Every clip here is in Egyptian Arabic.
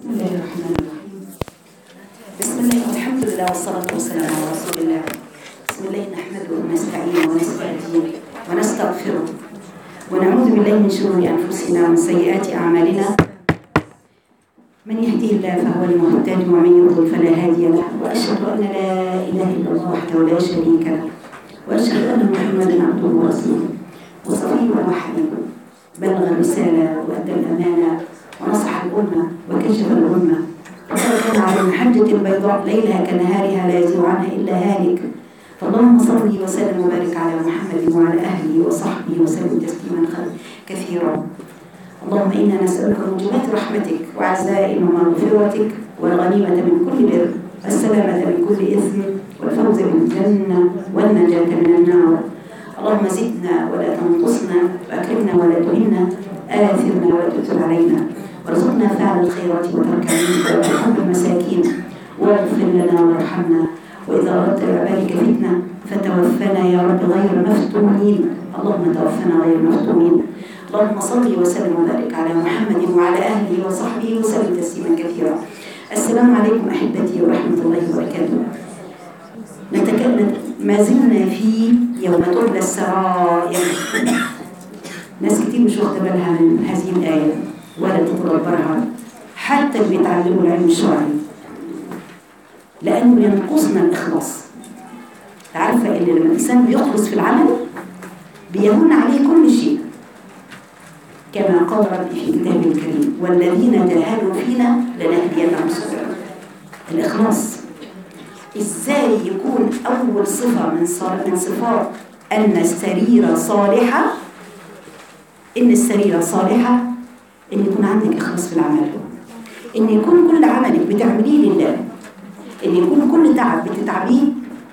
بسم الله الرحمن الرحيم بسم الله والحمد لله والصلاة والسلام على رسول الله بسم الله نحمده ونستعينه ونستهديه ونستغفره ونعوذ بالله من شرور أنفسنا ومن سيئات أعمالنا من يهديه الله فهو المهتد ومن يضلل فلا هادي له وأشهد أن لا إله إلا الله وحده لا شريك له وأشهد أن محمدا عبده ورسوله وصفيه وحبيبه بلغ الرسالة وأدى الأمانة ونصح الأمة وكشف الأمة وتركنا على المحجة البيضاء ليلها كنهارها لا يزيغ عنها إلا هالك فاللهم صل وسلم وبارك على محمد وعلى أهله وصحبه وسلم تسليما كثيرا اللهم إنا نسألك موجبات رحمتك وعزائم مغفرتك والغنيمة من كل بر والسلامة من كل إثم والفوز بالجنة والنجاة من النار اللهم زدنا ولا تنقصنا وأكرمنا ولا تهنا آثرنا ولا تؤثر علينا وارزقنا فعل الخيرات وترك المنكر وحب المساكين واغفر لنا وارحمنا وإذا أردت لعبادك فتنة فتوفنا يا رب غير مفتونين اللهم توفنا غير مفتونين اللهم صل وسلم وبارك على محمد وعلى أهله وصحبه وسلم تسليما كثيرا السلام عليكم أحبتي ورحمة الله وبركاته نتكلم ما زلنا في يوم تبلى السرائر ناس كتير مش واخده بالها من هذه الآية ولا تتدبرها حتى اللي بيتعلموا العلم الشرعي لأنه ينقصنا الإخلاص عارفة إن لما الإنسان بيخلص في العمل بيهون عليه كل شيء كما قال ربي في كتابه الكريم والذين جاهدوا فينا لنهدينهم سبلنا الإخلاص إزاي يكون أول صفة من من صفات أن السريرة صالحة إن السريرة صالحة إن يكون عندك إخلاص في العمل إن يكون كل عملك بتعمليه لله إن يكون كل تعب بتتعبيه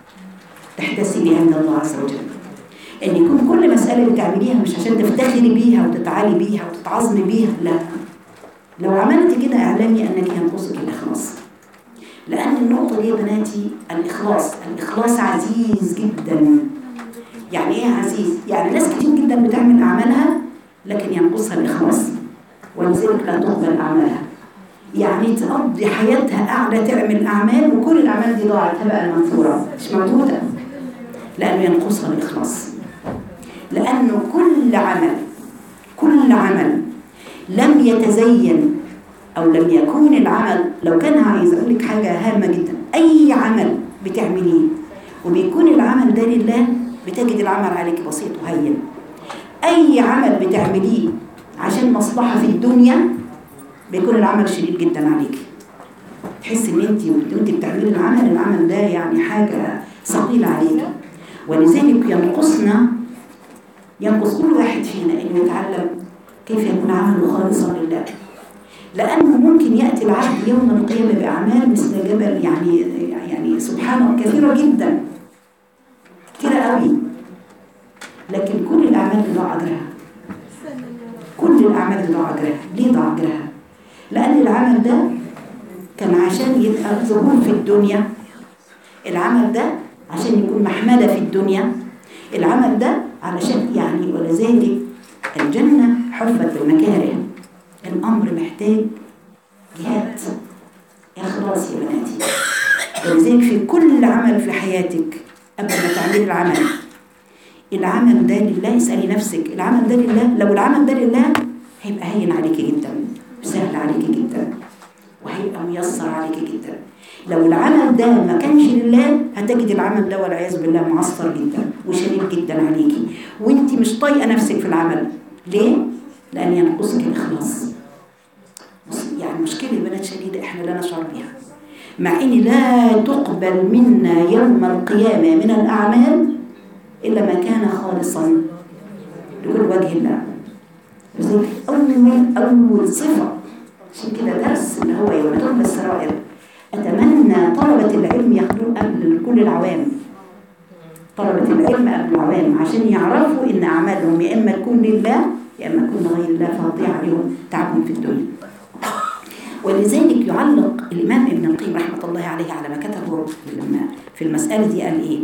تحتسبي عند الله عز وجل إن يكون كل مسألة بتعمليها مش عشان تفتخري بيها وتتعالي بيها وتتعظمي بيها لا لو عملت كده اعلمي أنك ينقصك الإخلاص لأن النقطة دي يا بناتي الإخلاص الإخلاص عزيز جدا يعني إيه عزيز؟ يعني ناس كتير جدا بتعمل أعمالها لكن ينقصها الإخلاص ولذلك لا تقبل أعمالها يعني تقضي حياتها قاعدة تعمل أعمال وكل الأعمال دي ضاعت هبقى منثورة مش موجودة لأنه ينقصها الإخلاص لأنه كل عمل كل عمل لم يتزين أو لم يكون العمل لو كان عايز أقول لك حاجة هامة جدا أي عمل بتعمليه وبيكون العمل ده لله بتجد العمل عليك بسيط وهين أي عمل بتعمليه عشان مصلحة في الدنيا بيكون العمل شديد جدا عليك تحس ان انت وانت بتعملي العمل العمل ده يعني حاجة ثقيلة عليك ولذلك ينقصنا ينقص كل واحد فينا انه يتعلم كيف يكون عمله خالصا لله لأنه ممكن يأتي العبد يوم القيامة بأعمال مثل جبل يعني يعني سبحانه كثيرة جدا كثيرة قوي لكن كل الأعمال ضاع أجرها كل الأعمال ضاع أجرها ليه ضاع أجرها؟ لأن العمل ده كان عشان يبقى ظهور في الدنيا العمل ده عشان يكون محمدة في الدنيا العمل ده علشان يعني ولذلك الجنة حفت المكاره الأمر محتاج جهاد إخلاص يا بناتي ولذلك في كل عمل في حياتك قبل ما تعملي العمل العمل ده لله اسألي نفسك العمل ده لله لو العمل ده لله هيبقى هين عليكي جدا وسهل عليكي جدا وهيبقى ميسر عليكي جدا لو العمل ده ما كانش لله هتجد العمل ده والعياذ بالله معصر جدا وشديد جدا عليكي وانت مش طايقه نفسك في العمل ليه؟ لأن ينقصك الإخلاص يعني مشكلة البنات شديدة إحنا لا نشعر بها مع إن لا تقبل منا يوم القيامة من الأعمال إلا ما كان خالصا لكل وجه الله لذلك أول أول صفة عشان كده درس اللي هو يوم تقبل السرائر أتمنى طلبة العلم ياخدوه قبل كل العوام طلبة العلم قبل العوام عشان يعرفوا إن أعمالهم يا إما تكون لله يا إما تكون لغير الله فهضيع عليهم تعبهم في الدنيا ولذلك يعلق الإمام ابن القيم رحمة الله عليه على ما كتبه في المسألة دي قال إيه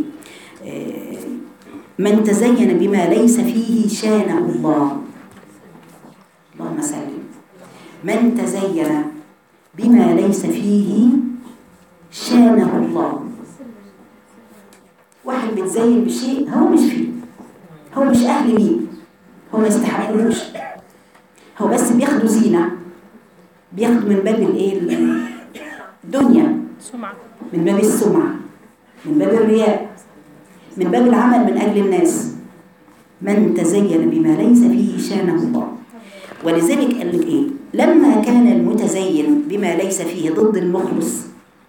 من تزين بما ليس فيه شانه الله اللهم سلم من تزين بما ليس فيه شانه الله واحد بيتزين بشيء هو مش فيه هو مش أهل ليه هو ما يستحقلوش هو بس بياخدوا زينة بياخدوا من باب الايه الدنيا سمعة من باب السمعة من باب الرياء من باب العمل من أجل الناس من تزين بما ليس فيه شانه الله ولذلك قال لك إيه لما كان المتزين بما ليس فيه ضد المخلص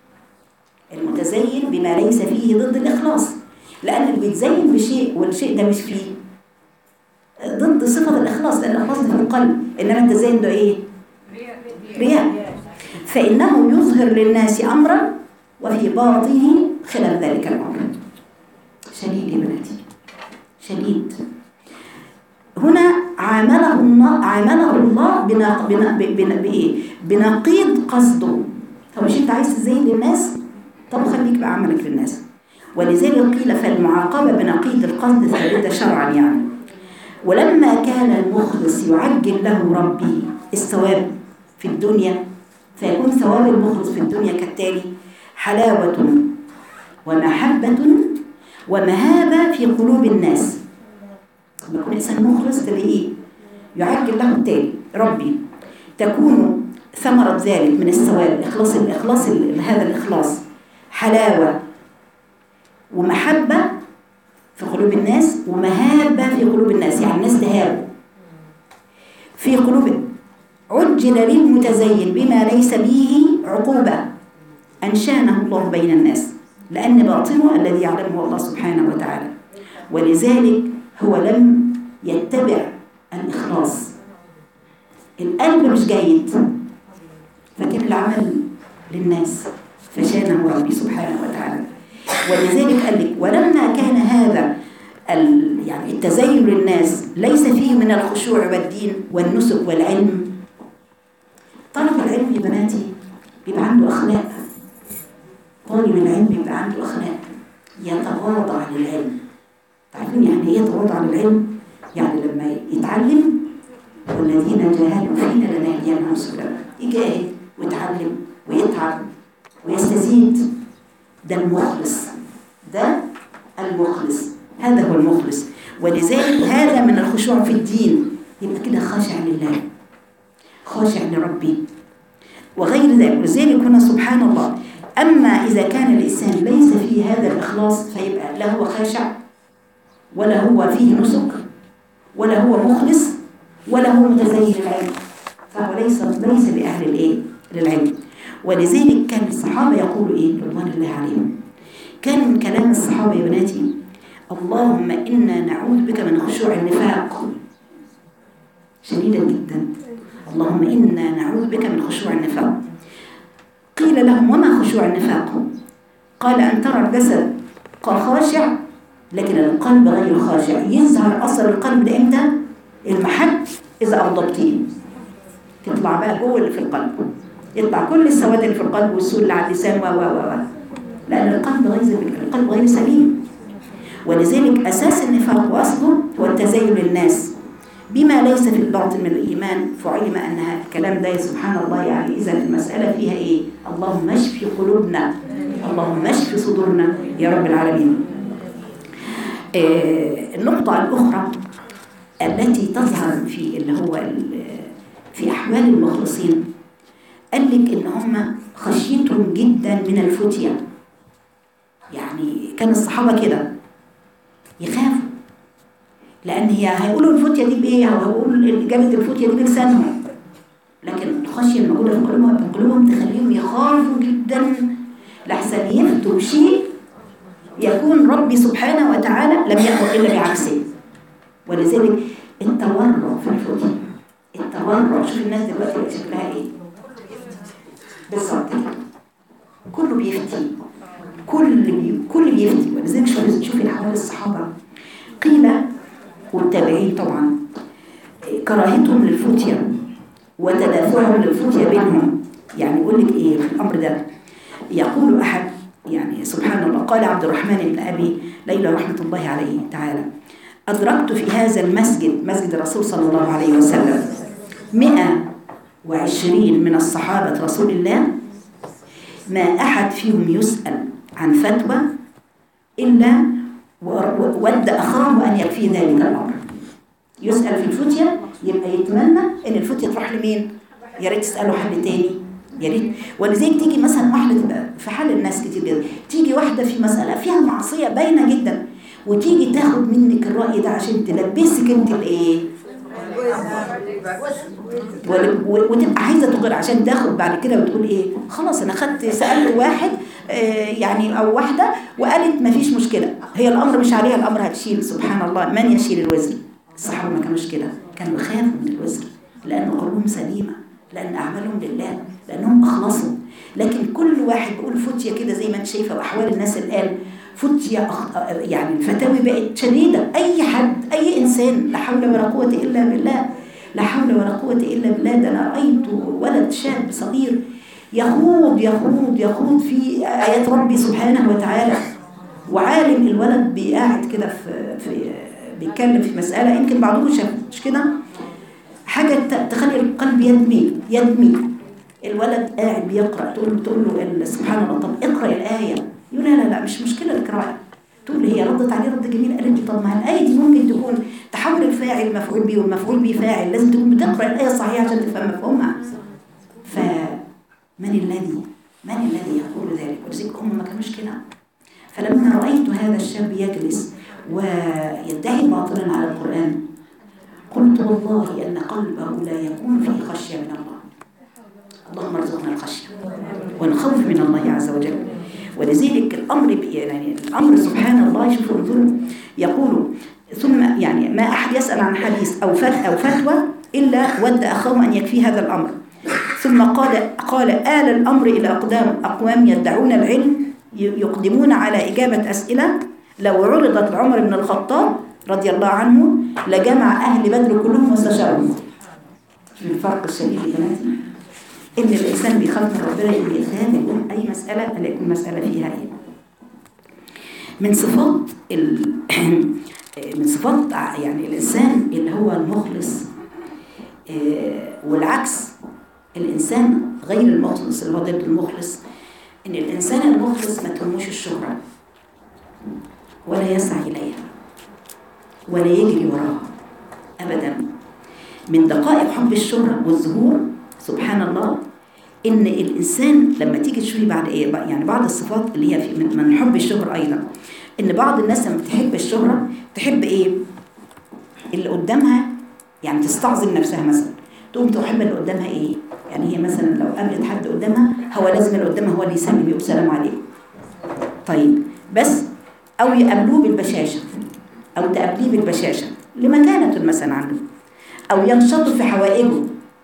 المتزين بما ليس فيه ضد الإخلاص لأن اللي بيتزين بشيء والشيء ده مش فيه ضد صفة الإخلاص لأن الإخلاص ده في القلب إنما التزين ده إيه رياء فإنه يظهر للناس أمرا وفي باطنه خلاف ذلك الأمر شديد يا بناتي شديد هنا عامله الله عامله الله بنا بنا بنا بإيه؟ بنقيض قصده فمش أنت عايز تزين للناس طب خليك بعملك للناس ولذلك قيل فالمعاقبة بنقيض القصد ثابتة شرعا يعني ولما كان المخلص يعجل له ربي الثواب في الدنيا فيكون ثواب المخلص في الدنيا كالتالي حلاوة ومحبة ومهابة في قلوب الناس لما يكون إنسان مخلص تلاقيه يعجل له التالي ربي تكون ثمرة ذلك من الثواب إخلاص الإخلاص هذا الإخلاص حلاوة ومحبة في قلوب الناس ومهابة في قلوب الناس يعني الناس تهاب في قلوب عجل للمتزين بما ليس به عقوبة أنشانه الله بين الناس لأن باطنه الذي يعلمه الله سبحانه وتعالى ولذلك هو لم يتبع الإخلاص القلب مش جيد لكن العمل للناس فشانه ربي سبحانه وتعالى ولذلك قال لك ولما كان هذا ال- يعني التزين للناس ليس فيه من الخشوع والدين والنسك والعلم طالب العلم يا بناتي بيبقى عنده أخلاق طالب العلم بيبقى عنده أخلاق يتواضع للعلم تعرفين يعني ايه يتواضع للعلم؟ يعني لما يتعلم والذين جاهدوا فينا لنهدينهم سبلنا يجاهد ويتعلم ويتعب ويستزيد ده المخلص ده المخلص هذا هو المخلص ولذلك هذا من الخشوع في الدين يبقى كده خاشع لله خاشع لربي وغير ذلك ولذلك هنا سبحان الله أما إذا كان الإنسان ليس فيه هذا الإخلاص فيبقى لا هو خاشع ولا هو فيه نسك ولا هو مخلص ولا هو متزين للعلم فهو ليس ليس بأهل الإيه؟ للعلم ولذلك كان الصحابة يقولوا إيه رضوان الله عليهم كان من كلام الصحابة يا بناتي اللهم إنا نعوذ بك من خشوع النفاق شديدا جدا اللهم إنا نعوذ بك من خشوع النفاق قيل لهم وما خشوع النفاق قال أن ترى الجسد خاشع لكن القلب غير خاشع يظهر أثر القلب ده إمتى؟ المحك إذا أغضبتيه تطلع بقى جوه اللي في القلب يطلع كل السواد اللي في القلب والسوء اللي على اللسان و و و و لأن القلب غير القلب غير سليم ولذلك أساس النفاق وأصله هو التزين للناس بما ليس في الباطن من الإيمان فعلم أن هذا الكلام ده سبحان الله يعني إذا المسألة فيها إيه اللهم اشف قلوبنا اللهم اشف صدورنا يا رب العالمين آه، النقطة الأخرى التي تظهر في اللي هو ال- في أحوال المخلصين قال لك إن هم خشيتهم جدا من الفتية يعني كان الصحابة كده يخافوا لأن هي هيقولوا الفتية دي بإيه أو هيقولوا إجابة الفتية دي بلسانهم لكن الخشية الموجودة في قلوبهم في قلوبهم تخليهم يخافوا جدا لحسن يفتوا بشيء يكون ربي سبحانه وتعالى لم يأمر إلا بعكسه ولذلك التورع في الفتية التورع شوف الناس دلوقتي بقت شكلها إيه بالظبط كده كله بيفتي كل بي... كل بيفتي ولذلك شوف شوفي احوال الصحابه قيل والتابعين طبعا كراهتهم للفتية وتدافعهم للفتية بينهم يعني يقول لك ايه في الامر ده يقول احد يعني سبحان الله قال عبد الرحمن بن ابي ليلى رحمه الله عليه تعالى ادركت في هذا المسجد مسجد الرسول صلى الله عليه وسلم 100 وعشرين من الصحابة رسول الله ما أحد فيهم يسأل عن فتوى إلا ود أخاه أن يكفي ذلك الأمر يسأل في الفتية يبقى يتمنى إن الفتية تروح لمين يا ريت تسأله حد تاني يا ريت ولذلك تيجي مثلا واحدة تبقى في حال الناس كتير جدا تيجي واحدة في مسألة فيها معصية باينة جدا وتيجي تاخد منك الرأي ده عشان تلبسك انت الايه ول- و- وتبقى عايزه تغير عشان تاخد بعد كده وتقول ايه خلاص انا خدت سالت واحد آه، يعني او واحده وقالت ما فيش مشكله هي الامر مش عليها الامر هتشيل سبحان الله من يشيل الوزن الصحابه ما كانوش كده كانوا يخافوا من الوزن لان قلوبهم سليمه لان اعمالهم لله لانهم اخلصوا لكن كل واحد بيقول فتيه كده زي ما انت شايفه واحوال الناس الان فتيه أخ... يعني الفتاوي بقت شديده اي حد اي انسان لا حول ولا قوه الا بالله لا حول ولا قوة إلا بالله ده أنا رأيت ولد شاب صغير يخوض يخوض يخوض في آيات ربي سبحانه وتعالى وعالم الولد بيقعد كده في, في بيتكلم في مسألة يمكن بعضكم شاف مش كده حاجة ت- تخلي القلب يدمي يدمي الولد قاعد بيقرأ تقول له تقول له ال- سبحان الله طب اقرأ الآية يقول لا لا لا مش مشكلة القراءة تقول هي ردت عليه رد جميل قالت لي طب ما الآية دي ممكن تكون تحول الفاعل مفعول به والمفعول به فاعل لازم تكون بتقرأ الآية الصحيحة عشان تفهم مفهومها فمن الذي من الذي يقول ذلك ولذلك هم ما كانوش كده فلما رأيت هذا الشاب يجلس ويدعي باطلا على القرآن قلت والله أن قلبه لا يكون فيه خشية من الله اللهم ارزقنا الخشية والخوف من الله عز وجل ولذلك الأمر ب- يعني الأمر سبحان الله شوفوا انظروا يقول ثم يعني ما أحد يسأل عن حديث أو فت أو فتوى إلا ود أخاه أن يكفي هذا الأمر ثم قال قال آل الأمر إلى أقدام أقوام يدعون العلم ي- يقدمون على إجابة أسئلة لو عرضت لعمر بن الخطاب رضي الله عنه لجمع أهل بدر كلهم واستشارهم شوف الفرق الشديد يا بناتي ان الانسان بيخاف من ربنا ان يخاف يقول اي مساله الا يكون مساله فيها ايه من صفات ال... من صفات ع- يعني الانسان اللي هو المخلص آه، والعكس الانسان غير المخلص اللي هو ضد المخلص ان الانسان المخلص ما تهموش الشهره ولا يسعى اليها ولا يجري وراها ابدا من دقائق حب الشهرة والظهور سبحان الله إن الإنسان لما تيجي تشوفي بعد إيه بقى- يعني بعض الصفات اللي هي في من, من حب الشهرة أيضا إن بعض الناس لما بتحب الشهرة تحب إيه؟ اللي قدامها يعني تستعظم نفسها مثلا تقوم تحب اللي قدامها إيه؟ يعني هي مثلا لو قابلت حد قدامها هو لازم اللي قدامها هو اللي يسلم يقول سلام عليكم طيب بس أو يقابلوه بالبشاشة أو تقابليه بالبشاشة لمكانة مثلا عنده أو ينشط في حوائجه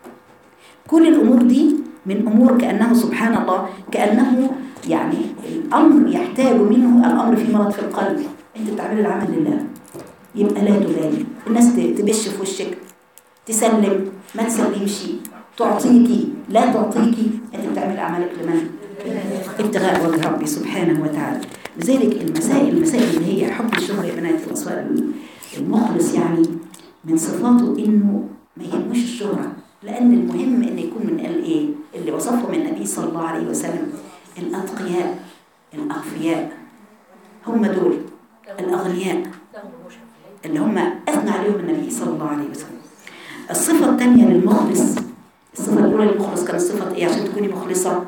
كل الأمور دي من أمور كأنه سبحان الله كأنه يعني الأمر يحتاج منه الأمر في مرض في القلب أنت بتعمل العمل لله يبقى لا تبالي الناس ت- تبش في وشك تسلم ما تسلمش تعطيكي لا تعطيكي أنت بتعمل أعمالك لمن؟ ابتغاء وجه ربي سبحانه وتعالى لذلك المسائل المسائل اللي هي حب الشهرة يا بنات الأصوات المخلص يعني من صفاته انه ما يهموش الشهرة لان المهم ان يكون من الايه اللي وصفهم النبي صلى الله عليه وسلم الاتقياء الاخفياء هم دول الاغنياء اللي هم اثنى عليهم النبي صلى الله عليه وسلم الصفة الثانية للمخلص الصفة الأولى للمخلص كانت صفة إيه عشان تكوني مخلصة؟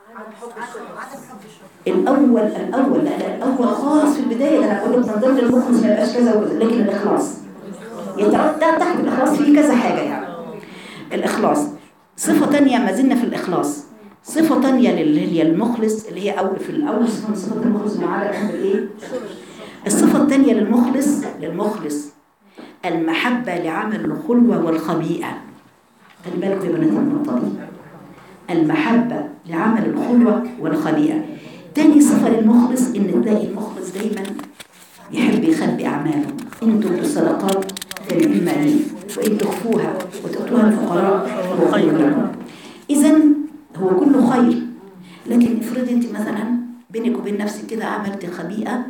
الأول الأول لا لا الأول خالص في البداية ده أنا بقول لك من ضمن المخلص ما يبقاش كذا وكذا لكن الإخلاص يتعد ده تحت الإخلاص فيه كذا حاجة يعني الإخلاص صفة تانية ما زلنا في الإخلاص صفة تانية اللي هي المخلص اللي هي أول في الأول صفة من صفات المخلص مع عدم الإيه؟ الصفة التانية للمخلص للمخلص المحبة لعمل الخلوة والخبيئة خلي بالكم يا بنات من النقطة دي المحبة لعمل الخلوة والخبيئة تاني صفة للمخلص إن تلاقي المخلص دايما يحب يخبي أعماله إن تبدوا الصدقات فنعم هي وإن تخفوها وتؤتوها الفقراء فهو خير لكم إذا هو كله خير لكن افرضي أنت مثلا بينك وبين نفسك كده عملت خبيئة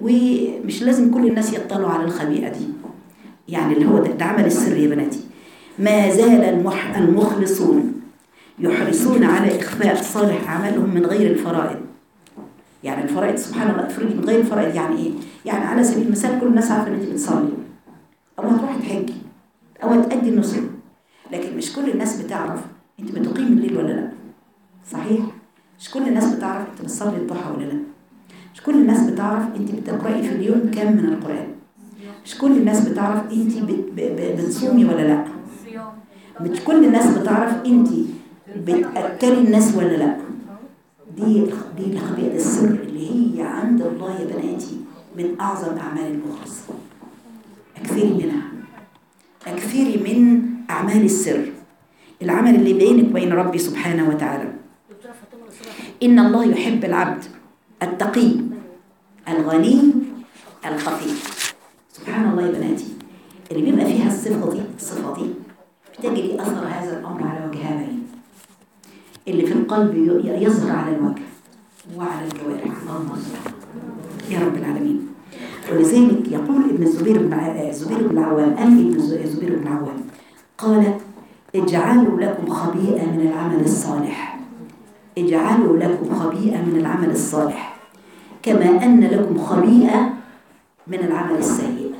ومش لازم كل الناس يطلعوا على الخبيئة دي يعني اللي هو ده, ده عمل السر يا بناتي ما زال المح- المخلصون يحرصون على إخفاء صالح أعمالهم من غير الفرائض يعني الفرائض سبحان الله افرضي من غير الفرائض يعني إيه؟ يعني على سبيل المثال كل الناس عارفة إن أنت بتصلي أو هتروحي تحجي أو هتأدي النسك لكن مش كل الناس بتعرف أنت بتقيم الليل ولا لا صحيح؟ مش كل الناس بتعرف أنت بتصلي الضحى ولا لا مش كل الناس بتعرف أنت بتقرأي في اليوم كم من القرآن مش كل الناس بتعرف أنت بت- ب- ب- بتصومي ولا لا مش كل الناس بتعرف انت بتاكلي الناس ولا لا دي دي خبيئه السر اللي هي عند الله يا بناتي من اعظم اعمال المخلص اكثري منها اكثري من اعمال السر العمل اللي بينك وبين ربي سبحانه وتعالى ان الله يحب العبد التقي الغني الخفي سبحان الله يا بناتي اللي بيبقى فيها الصفه دي الصفه دي بتجري أثر هذا الأمر على وجهها بعيد اللي في القلب ي- يظهر على الوجه وعلى الجوارح اللهم صل يا رب العالمين ولذلك يقول ابن الزبير بن ع- الزبير بن العوام قال ابن الز- الزبير بن العوام قال اجعلوا لكم خبيئة من العمل الصالح اجعلوا لكم خبيئة من العمل الصالح كما أن لكم خبيئة من العمل السيء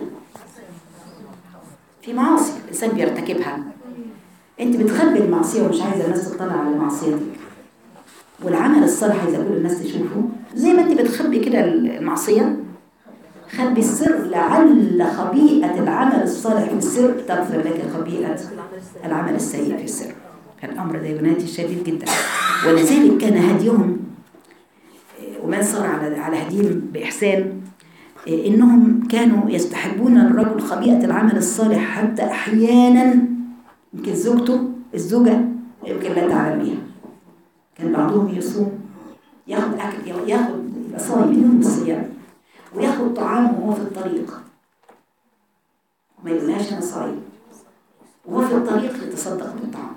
في معاصي الإنسان بيرتكبها أنت بتخبي المعصية ومش عايزة الناس تطلع على معصيتك والعمل الصالح عايزة كل الناس تشوفه زي ما أنت بتخبي كده المعصية خبي السر لعل خبيئة العمل الصالح في السر تغفر لك خبيئة العمل السيء في السر فالأمر ده يا بناتي شديد جدا ولذلك كان هديهم ومن صار على على هديهم بإحسان إنهم كانوا يستحبون الرجل خبيئة العمل الصالح حتى أحيانا يمكن زوجته الزوجة يمكن لا تعلم بيها كان بعضهم يصوم ياخد أكل ياخد يبقى صايم يوم الصيام وياخد طعام وهو في الطريق ما يقولهاش أنا صايم وهو في الطريق يتصدق بالطعام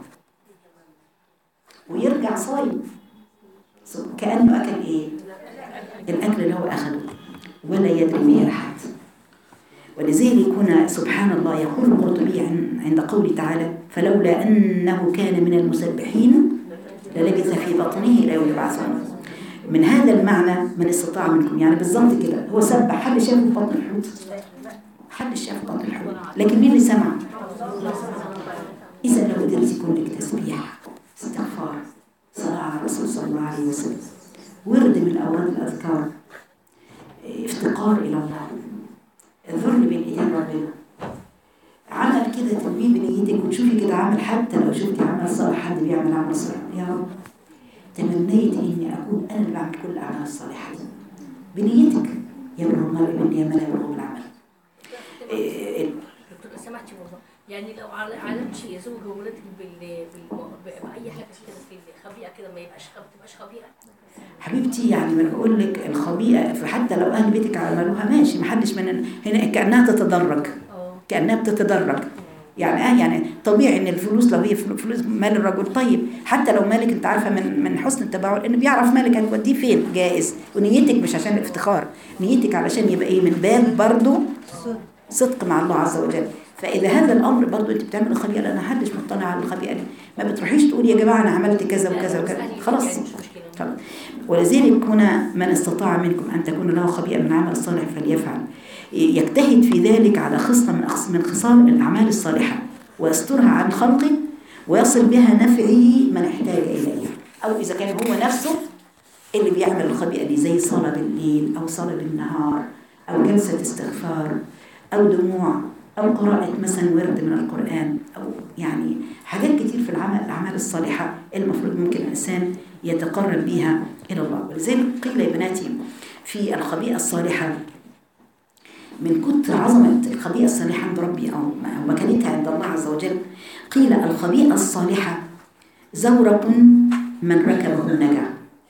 ويرجع صايم كأنه أكل إيه؟ الأكل اللي هو أخده ولا يدري به أحد ولذلك هنا سبحان الله يقول القرطبي عند قوله تعالى فلولا أنه كان من المسبحين للبث في بطنه إلى يوم يبعثون من هذا المعنى من استطاع منكم يعني بالظبط كده هو سبح حد شاف بطن الحوت حد شاف بطن الحوت لكن مين اللي سمع إذا لو قدرت يكون لك تسبيح استغفار صلاة على الرسول صلى الله عليه وسلم ورد من أوراد الأذكار افتقار إلى الله الذل بين إيدين ربنا عمل كده تنبيه بنيتك وتشوفي كده عمل حتى لو شفتي عمل صالح حد بيعمل عمل صالح يا رب تمنيت إني أكون أنا اللي بعمل كل الأعمال الصالحة دي بنيتك يبلغ المرء مني ما لا يبلغ بالعمل إيه، دكتور سمحتي والله يعني لو عل- علمتي زوجك وولادك بال... بال... بأي حاجة كده في خبيئة كده ما يبقاش خب... تبقاش خبيئة حبيبتي يعني ما بقول لك الخبيئة فحتى لو أهل بيتك عملوها ماشي محدش من هنا كأنها تتدرج اه كأنها بتتدرج يعني اه يعني طبيعي ان الفلوس لو هي فل- فلوس مال الرجل طيب حتى لو مالك انت عارفه من من حسن التباعد انه بيعرف مالك هتوديه فين جائز ونيتك مش عشان الافتخار نيتك علشان يبقى ايه من باب برضه صدق مع الله عز وجل فاذا هذا الامر برضه انت بتعمل الخبيئه لان محدش مطلع على الخبيئه دي ما بتروحيش تقولي يا جماعه انا عملت كذا وكذا وكذا خلاص يعني مش مشكلة خلاص. ولذلك هنا من استطاع منكم أن تكون له خبيئة من عمل الصالح فليفعل يجتهد في ذلك على خصلة من أخص- من خصال الأعمال الصالحة ويسترها عن خلقه ويصل بها نفعه من احتاج إليه أو إذا كان هو نفسه اللي بيعمل الخبيئة دي زي صلاة بالليل أو صلاة بالنهار أو جلسة استغفار أو دموع أو قراءة مثلا ورد من القرآن أو يعني حاجات كتير في العمل الأعمال الصالحة المفروض ممكن الإنسان يتقرب بها إلى الله ولذلك قيل يا بناتي في الخبيئة الصالحة من كتر عظمة الخبيئة الصالحة عند ربي أو مكانتها عند الله عز وجل قيل الخبيئة الصالحة زورق من ركبه نجا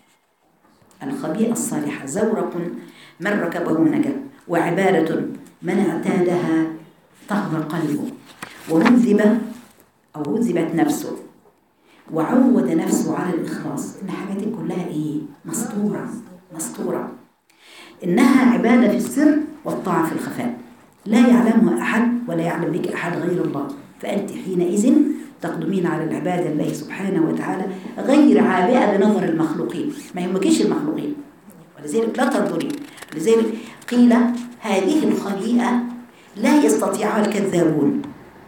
الخبيئة الصالحة زورق من ركبه نجا وعبادة من اعتادها طهر قلبه وهذب أو هذبت نفسه وعود نفسه على الإخلاص إن حاجاتك كلها إيه؟ مسطورة مسطورة إنها عبادة في السر والطاعة في الخفاء لا يعلمها أحد ولا يعلم بك أحد غير الله فأنت حينئذ تقدمين على العبادة الله سبحانه وتعالى غير عابئة بنظر المخلوقين ما يهمكيش المخلوقين ولذلك لا تنظري لذلك قيل هذه الخبيئة لا يستطيعها الكذابون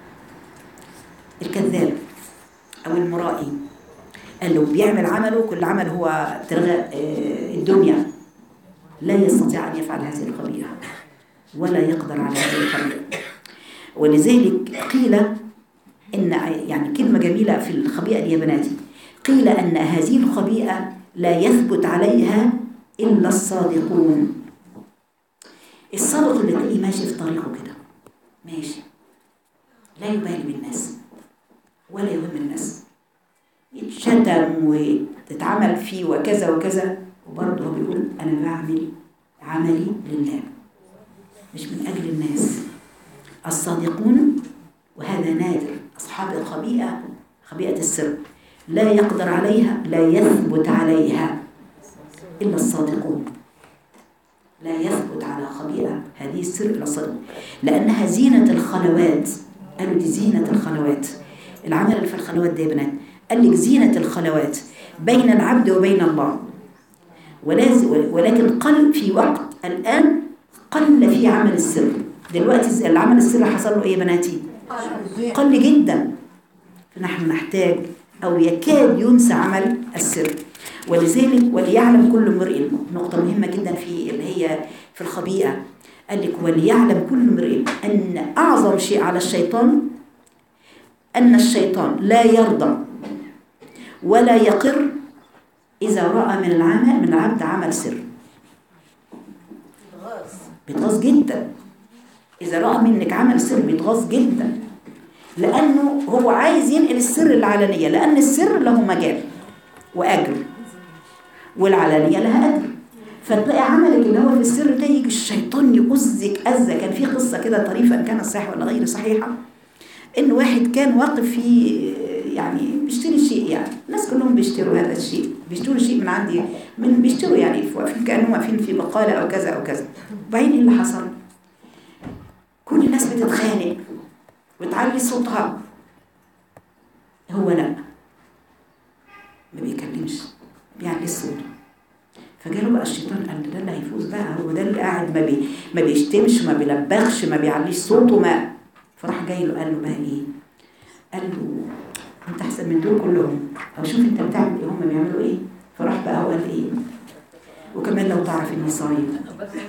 الكذاب أو المرائي قال له بيعمل عمله كل عمل هو ابتغاء آه، الدنيا لا يستطيع أن يفعل هذه الخبيئة ولا يقدر على هذه الخبيئة ولذلك قيل إن يعني كلمة جميلة في الخبيئة دي يا بناتي قيل أن هذه الخبيئة لا يثبت عليها إلا الصادقون الصادق اللي تلاقيه ماشي في طريقه كده ماشي لا يبالي بالناس ولا يهم الناس يتشتم وتتعمل فيه وكذا وكذا وبرضه هو بيقول أنا بعمل عملي لله مش من أجل الناس الصادقون وهذا نادر أصحاب الخبيئة خبيئة السر لا يقدر عليها لا يثبت عليها إلا الصادقون لا يثبت على خبيئة هذه السر إلا الصادقون لأنها زينة الخلوات قالوا دي زينة الخلوات العمل اللي في الخلوات ده يا بنات قال لك زينة الخلوات بين العبد وبين الله ولازم ولكن قل في وقت الآن قل في عمل السر دلوقتي العمل السر حصل له ايه يا بناتي قل جدا فنحن نحتاج او يكاد ينسى عمل السر ولذلك وليعلم كل امرئ نقطة مهمة جدا في اللي هي في الخبيئة قال لك وليعلم كل امرئ أن أعظم شيء على الشيطان أن الشيطان لا يرضى ولا يقر إذا رأى من العمل من العبد عمل سر بيتغاظ جدا إذا رأى منك عمل سر بيتغاظ جدا لأنه هو عايز ينقل السر العلنية لأن السر له مجال وأجر والعلنية لها أجر فتلاقي عملك اللي هو في السر ده يجي الشيطان يؤذك أذى كان في قصة كده طريفة إن كانت صحيحة ولا غير صحيحة إن واحد كان واقف في يعني بيشتري شيء يعني الناس كلهم بيشتروا هذا الشيء بيشتروا شيء من عندي من بيشتروا يعني واقفين كانوا واقفين في بقاله او كذا او كذا وبعدين ايه اللي حصل كل الناس بتتخانق وتعلي صوتها هو لا ما بيكلمش بيعلي الصوت فجاله بقى الشيطان قال ده اللي هيفوز بقى هو ده اللي قاعد ما بي ما بيشتمش ما بيلبخش ما بيعليش صوته ما فراح جاي له قال له بقى ايه قال له انت احسن من دول كلهم او شوف انت بتعمل ايه هم بيعملوا ايه فراح بقى هو قال ايه وكمان لو تعرف اني صايم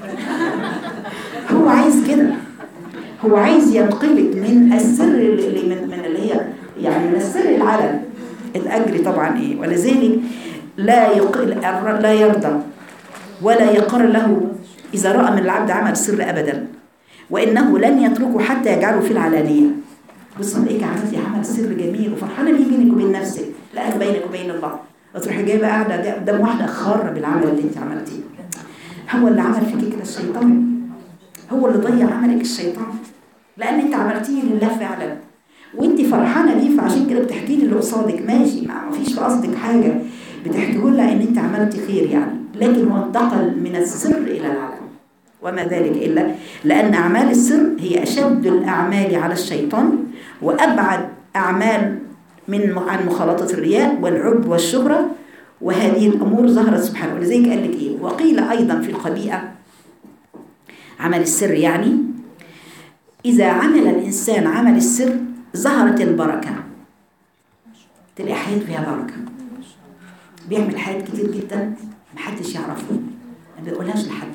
هو عايز كده هو عايز ينقلك من السر اللي من, من اللي هي يعني من السر العلن الاجر طبعا ايه ولذلك لا يقل لا يرضى ولا يقر له اذا راى من العبد عمل سر ابدا وانه لن يتركه حتى يجعله في العلانيه بص الاقيك عملتي عمل سر جميل وفرحانه بيه بينك وبين نفسك لا بينك وبين الله وتروحي جايبه قاعده قدام واحده خاره بالعمل اللي انت عملتيه هو اللي عمل فيك كده الشيطان هو اللي ضيع عملك الشيطان لان انت عملتيه لله فعلا وانت فرحانه بيه فعشان كده بتحكي لي اللي قصادك ماشي ما فيش في قصدك حاجه بتحكيه لها ان انت عملتي خير يعني لكن هو انتقل من السر الى العلن وما ذلك الا لان اعمال السر هي اشد الاعمال على الشيطان وأبعد أعمال من عن مخالطة الرياء والعب والشهرة وهذه الأمور ظهرت سبحانه ولذلك قال لك إيه وقيل أيضا في الخبيئة عمل السر يعني إذا عمل الإنسان عمل السر ظهرت البركة تلاقي حياته فيها بركة بيعمل حاجات كتير جدا محدش يعرفه ما بيقولهاش لحد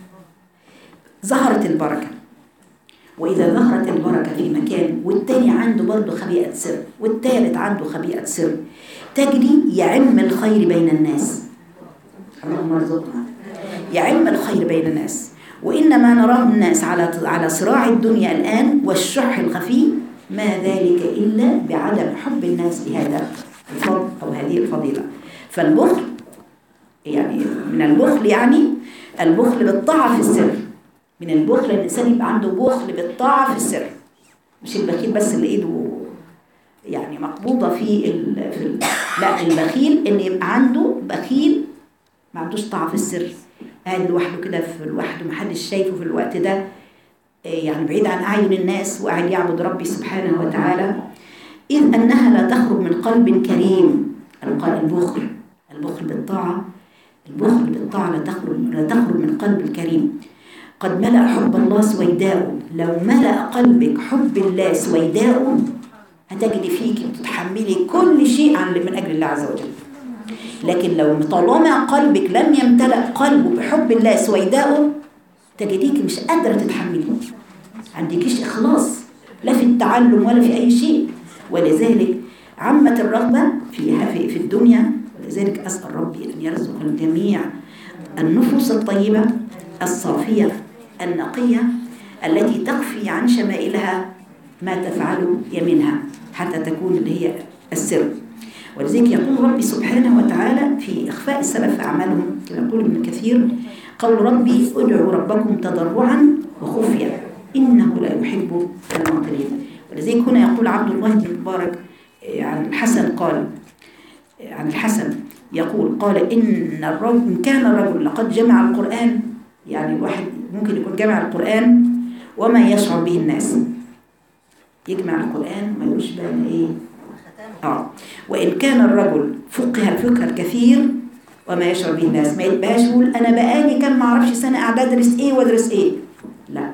ظهرت البركة وإذا ظهرت البركة في مكان والتاني عنده برضه خبيئة سر والتالت عنده خبيئة سر تجري يعم الخير بين الناس اللهم ارزقنا يعم الخير بين الناس وإنما نراه الناس على على صراع الدنيا الآن والشح الخفي ما ذلك إلا بعدم حب الناس لهذا الفضل أو هذه الفضيلة فالبخل يعني من البخل يعني البخل بالطاعة في السر من البخل الإنسان يبقى عنده بخل بالطاعة في السر مش البخيل بس اللي إيده يعني مقبوضة في ال... في ال... لا البخيل إن يبقى عنده بخيل ما عندوش طاعة في السر قاعد لوحده كده في لوحده محدش شايفه في الوقت ده يعني بعيد عن أعين الناس وقاعد يعبد ربي سبحانه وتعالى إذ أنها لا تخرج من قلب كريم القلب البخل البخل بالطاعة البخل بالطاعة لا تخرج لا تخرج من قلب الكريم قد ملأ حب الله سويداء لو ملأ قلبك حب الله سويداء هتجدي فيك تتحملي كل شيء عن من أجل الله عز وجل لكن لو طالما قلبك لم يمتلأ قلبه بحب الله سويداء تجديك مش قادرة تتحملي عندكيش إخلاص لا في التعلم ولا في أي شيء ولذلك عمت الرغبة في في في الدنيا ولذلك أسأل ربي أن يرزق الجميع النفوس الطيبة الصافية النقية التي تخفي عن شمائلها ما تفعل يمينها حتى تكون اللي هي السر ولذلك يقول ربي سبحانه وتعالى في إخفاء السلف أعمالهم كما يقول ابن كثير قول ربي ادعوا ربكم تضرعا وخفيا إنه لا يحب المعتدين ولذلك هنا يقول عبد الله بن المبارك عن الحسن قال عن الحسن يقول قال إن الرجل إن كان الرجل لقد جمع القرآن يعني الواحد ممكن يكون جمع القرآن وما يشعر به الناس يجمع القرآن ما يقولش بقى أنا إيه آه وإن كان الرجل فقه الفقه الكثير وما يشعر به الناس ما يبقاش يقول أنا بقالي كان ما أعرفش سنة قاعدة أدرس إيه وأدرس إيه لا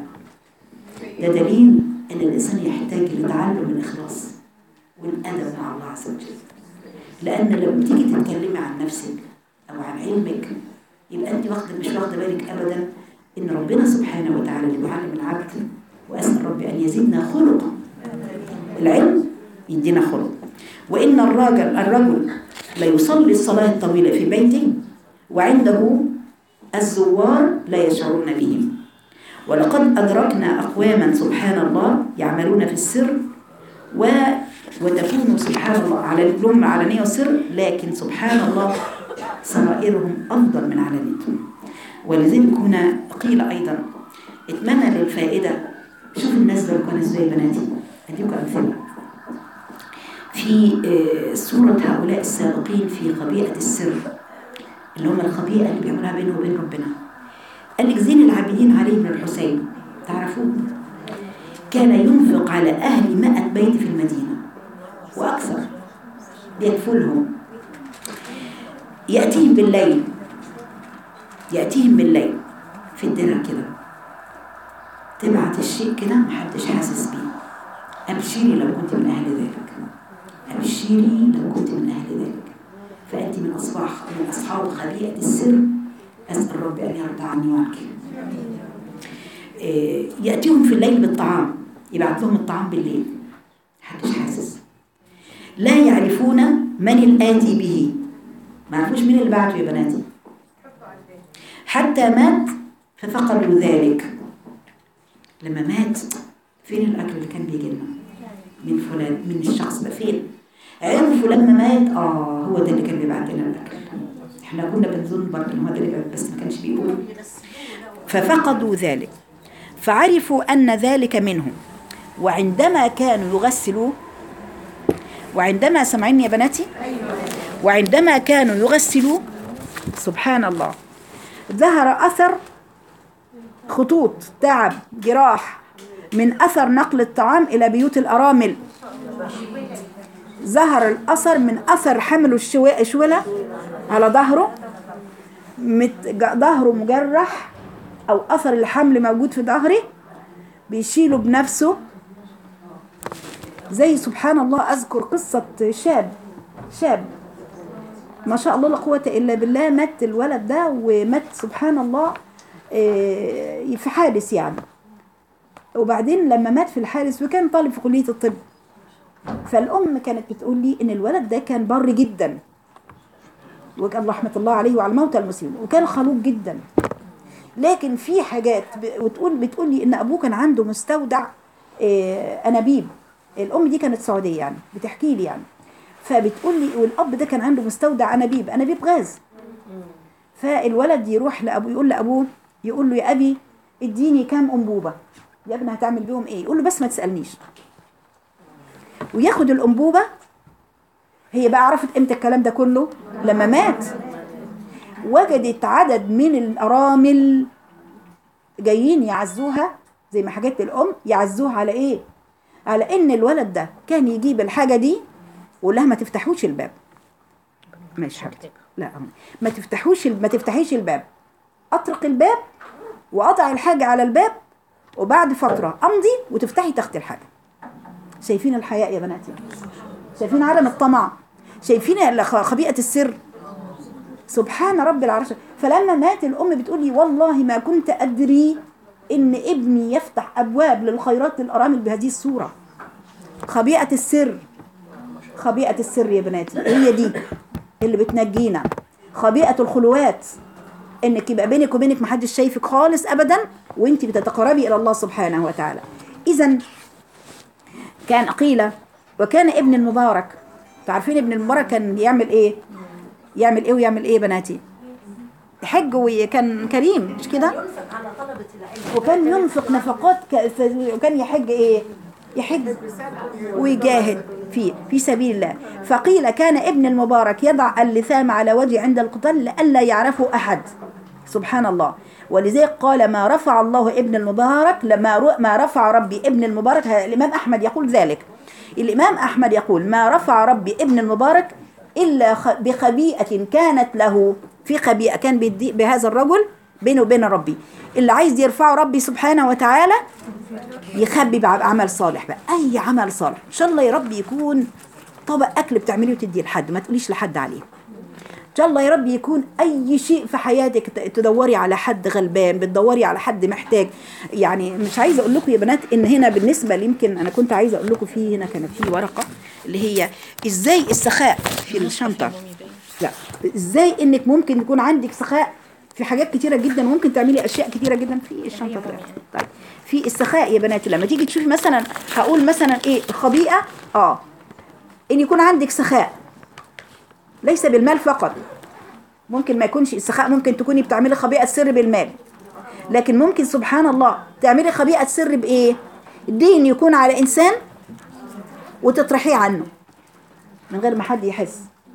ده دليل أن الإنسان يحتاج لتعلم الإخلاص والأدب مع الله عز وجل لأن لما تيجي تتكلمي عن نفسك أو عن علمك يبقى أنت واخدة مش واخدة بالك أبدا إن ربنا سبحانه وتعالى اللي بيعلم العبد وأسأل ربي أن يزيدنا خلقا العلم يدينا خلق وإن الراجل الرجل لا يصلي الصلاة الطويلة في بيته وعنده الزوار لا يشعرون بهم ولقد أدركنا أقواما سبحان الله يعملون في السر و وتكون سبحان الله على لهم علانية وسر لكن سبحان الله سرائرهم أفضل من علانيتهم ولذلك هنا قيل أيضا اتمنى للفائدة شوف الناس دول كانوا ازاي بناتي أديكم أمثلة في سورة هؤلاء السابقين في خبيئة السر اللي هم الخبيئة اللي بيعملها بينه وبين ربنا قال لك زين العابدين علي بن الحسين تعرفوه كان ينفق على أهل مائة بيت في المدينة وأكثر يكفلهم يأتيهم بالليل يأتيهم بالليل في الدرع كده تبعت الشيء كده محدش حاسس بيه أبشري لو كنت من أهل ذلك أبشري لو كنت من أهل ذلك فأنت من أصباح من أصحاب خبيئة السر أسأل ربي أن يرضى عني وعنك يأتيهم في الليل بالطعام يبعث لهم الطعام بالليل محدش حاسس لا يعرفون من الآتي به ما عرفوش مين اللي بعته يا بناتي حتى مات ففقدوا ذلك لما مات فين الأكل اللي كان بيجي لنا من فلان من الشخص ده فين عرفوا لما مات اه هو ده اللي كان بيبعت لنا الاكل احنا كنا بنظن برضه ان هو ده اللي بيبعت بس ما كانش بيقول ففقدوا ذلك فعرفوا ان ذلك منهم وعندما كانوا يغسلوا وعندما سمعيني يا بناتي وعندما كانوا يغسلوا سبحان الله ظهر اثر خطوط تعب جراح من أثر نقل الطعام إلى بيوت الأرامل ظهر الأثر من أثر حمل الشولة على ظهره ظهره مجرح أو أثر الحمل موجود في ظهره بيشيله بنفسه زي سبحان الله أذكر قصة شاب شاب ما شاء الله لا قوة إلا بالله مات الولد ده ومات سبحان الله في حادث يعني وبعدين لما مات في الحادث وكان طالب في كلية الطب فالأم كانت بتقول لي إن الولد ده كان بر جدا وكان رحمة الله عليه وعلى الموتى المسلمين وكان خلوق جدا لكن في حاجات وتقول بتقول لي إن أبوه كان عنده مستودع أنابيب الأم دي كانت سعودية يعني بتحكي لي يعني فبتقول لي والأب ده كان عنده مستودع أنابيب أنابيب غاز فالولد يروح لأبوه يقول لأبوه يقول له يا أبي اديني كام أنبوبة يا ابني هتعمل بيهم ايه يقول له بس ما تسالنيش وياخد الانبوبه هي بقى عرفت امتى الكلام ده كله لما مات وجدت عدد من الارامل جايين يعزوها زي ما حاجات الام يعزوها على ايه على ان الولد ده كان يجيب الحاجه دي ويقول لها ما تفتحوش الباب ماشي حبيبتي لا ما تفتحوش ما تفتحيش الباب اطرق الباب واضع الحاجه على الباب وبعد فتره امضي وتفتحي تحت الحاجه شايفين الحياء يا بناتي شايفين عدم الطمع شايفين ال- خبيئه السر سبحان رب العرش فلما مات الام بتقول لي والله ما كنت ادري ان ابني يفتح ابواب للخيرات للارامل بهذه الصوره خبيئه السر خبيئه السر يا بناتي هي دي اللي بتنجينا خبيئه الخلوات انك يبقى بينك وبينك محدش شايفك خالص ابدا وانت بتتقربي الى الله سبحانه وتعالى اذا كان قيل وكان ابن المبارك تعرفين ابن المبارك كان يعمل ايه يعمل ايه ويعمل ايه بناتي حج وكان كريم مش كده ينفق على طلبة العلم وكان ينفق نفقات ك... ف- وكان يحج ايه يحج ويجاهد في في سبيل الله فقيل كان ابن المبارك يضع اللثام على وجهه عند القتال لئلا يعرفه احد سبحان الله ولذلك قال ما رفع الله ابن المبارك لما ر- ما رفع ربي ابن المبارك ه- الامام احمد يقول ذلك الامام احمد يقول ما رفع ربي ابن المبارك الا خ- بخبيئه كانت له في خبيئه كان بيدي بهذا الرجل بينه وبين ربي اللي عايز يرفعه ربي سبحانه وتعالى يخبي بعمل صالح بقى اي عمل صالح ان شاء الله يا رب يكون طبق اكل بتعمليه وتديه لحد ما تقوليش لحد عليه ان شاء الله يا رب يكون اي شيء في حياتك ت- تدوري على حد غلبان بتدوري على حد محتاج يعني مش عايزه اقول لكم يا بنات ان هنا بالنسبه يمكن انا كنت عايزه اقول لكم في هنا كانت في ورقه اللي هي ازاي السخاء في الشنطه لا ازاي انك ممكن يكون عندك سخاء في حاجات كتيره جدا وممكن تعملي اشياء كتيره جدا في الشنطه دي. طيب في السخاء يا بنات لما تيجي تشوفي مثلا هقول مثلا ايه الخبيئه اه ان يكون عندك سخاء ليس بالمال فقط ممكن ما يكونش السخاء ممكن تكوني بتعملي خبيئه سر بالمال لكن ممكن سبحان الله تعملي خبيئه سر بايه دين يكون على انسان وتطرحيه عنه من غير ما حد يحس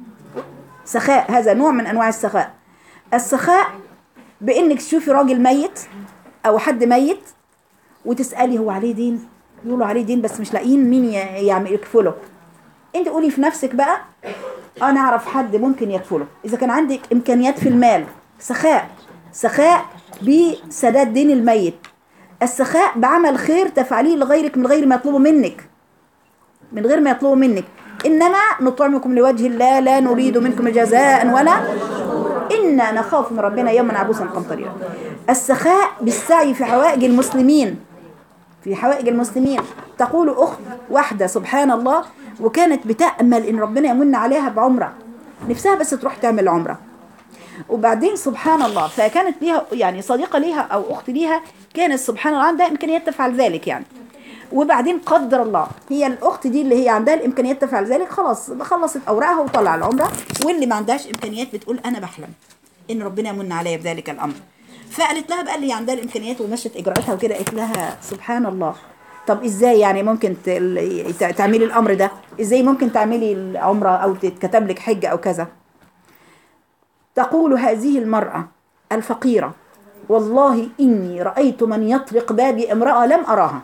سخاء هذا نوع من انواع السخاء السخاء بانك تشوفي راجل ميت او حد ميت وتسالي هو عليه دين يقولوا عليه دين بس مش لاقيين مين ي- يعمل يكفله انت قولي في نفسك بقى انا اعرف حد ممكن يكفله اذا كان عندك امكانيات في المال سخاء سخاء بسداد دين الميت السخاء بعمل خير تفعليه لغيرك من غير ما يطلبوا منك من غير ما يطلبوا منك انما نطعمكم لوجه الله لا نريد منكم جزاء ولا انا نخاف من ربنا يوما عبوسا قمطريرا السخاء بالسعي في حوائج المسلمين في حوائج المسلمين تقول اخت واحده سبحان الله وكانت بتامل ان ربنا يمن عليها بعمره نفسها بس تروح تعمل عمره وبعدين سبحان الله فكانت ليها يعني صديقه ليها او اخت ليها كانت سبحان الله عندها امكانيات تفعل ذلك يعني وبعدين قدر الله هي الاخت دي اللي هي عندها الامكانيات تفعل ذلك خلاص خلصت اوراقها وطلع العمره واللي ما عندهاش امكانيات بتقول انا بحلم ان ربنا يمن عليا بذلك الامر فقالت لها بقى اللي هي عندها الامكانيات ومشت اجراءاتها وكده قالت لها سبحان الله طب ازاي يعني ممكن ت- ال- تعملي الامر ده ازاي ممكن تعملي العمره او تتكتب لك حجه او كذا تقول هذه المرأة الفقيرة والله إني رأيت من يطرق بابي امرأة لم أراها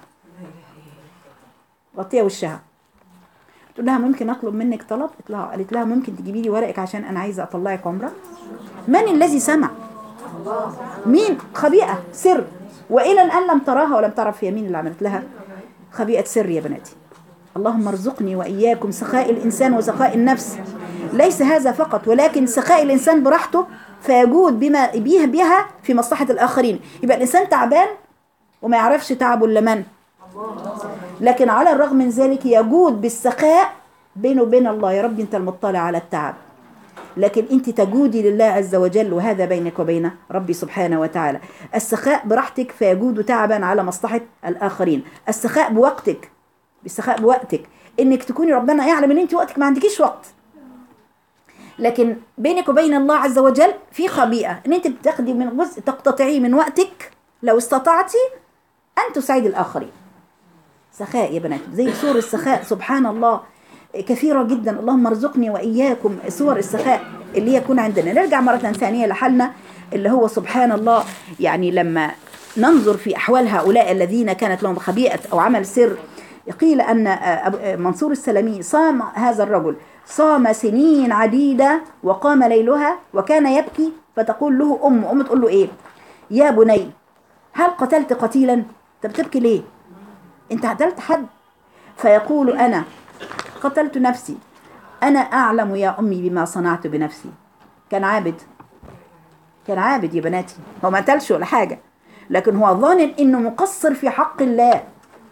غطية وشها قلت لها ممكن أطلب منك طلب قلت لها قالت لها ممكن تجيبي لي ورقك عشان أنا عايزة أطلعك عمرة من الذي سمع مين خبيئة سر وإلى الآن لم تراها ولم تعرف هي مين اللي عملت لها خبيئة سر يا بناتي اللهم ارزقني وإياكم سخاء الإنسان وسخاء النفس ليس هذا فقط ولكن سخاء الإنسان براحته فيجود بما بيها بها في مصلحة الآخرين يبقى الإنسان تعبان وما يعرفش تعبه إلا من لكن على الرغم من ذلك يجود بالسخاء بينه وبين الله يا رب أنت المطلع على التعب لكن انت تجودي لله عز وجل وهذا بينك وبين ربي سبحانه وتعالى السخاء براحتك فيجود تعبا على مصلحة الآخرين السخاء بوقتك بالسخاء بوقتك انك تكوني ربنا يعلم ان انت وقتك ما عندكيش وقت لكن بينك وبين الله عز وجل في خبيئة ان انت بتاخدي من جزء تقتطعيه من وقتك لو استطعتي ان تساعدي الاخرين سخاء يا بنات زي صور السخاء سبحان الله كثيرة جدا اللهم ارزقني وإياكم صور السخاء اللي يكون عندنا نرجع مرة ثانية لحالنا اللي هو سبحان الله يعني لما ننظر في أحوال هؤلاء الذين كانت لهم خبيئة أو عمل سر قيل أن آه، أبو- آه، منصور السلمي صام هذا الرجل صام سنين عديدة وقام ليلها وكان يبكي فتقول له أم أم تقول له إيه يا بني هل قتلت قتيلا انت بتبكي ليه انت قتلت حد فيقول أنا قتلت نفسي أنا أعلم يا أمي بما صنعت بنفسي كان عابد كان عابد يا بناتي هو ما قتلش ولا حاجة لكن هو ظانن إنه مقصر في حق الله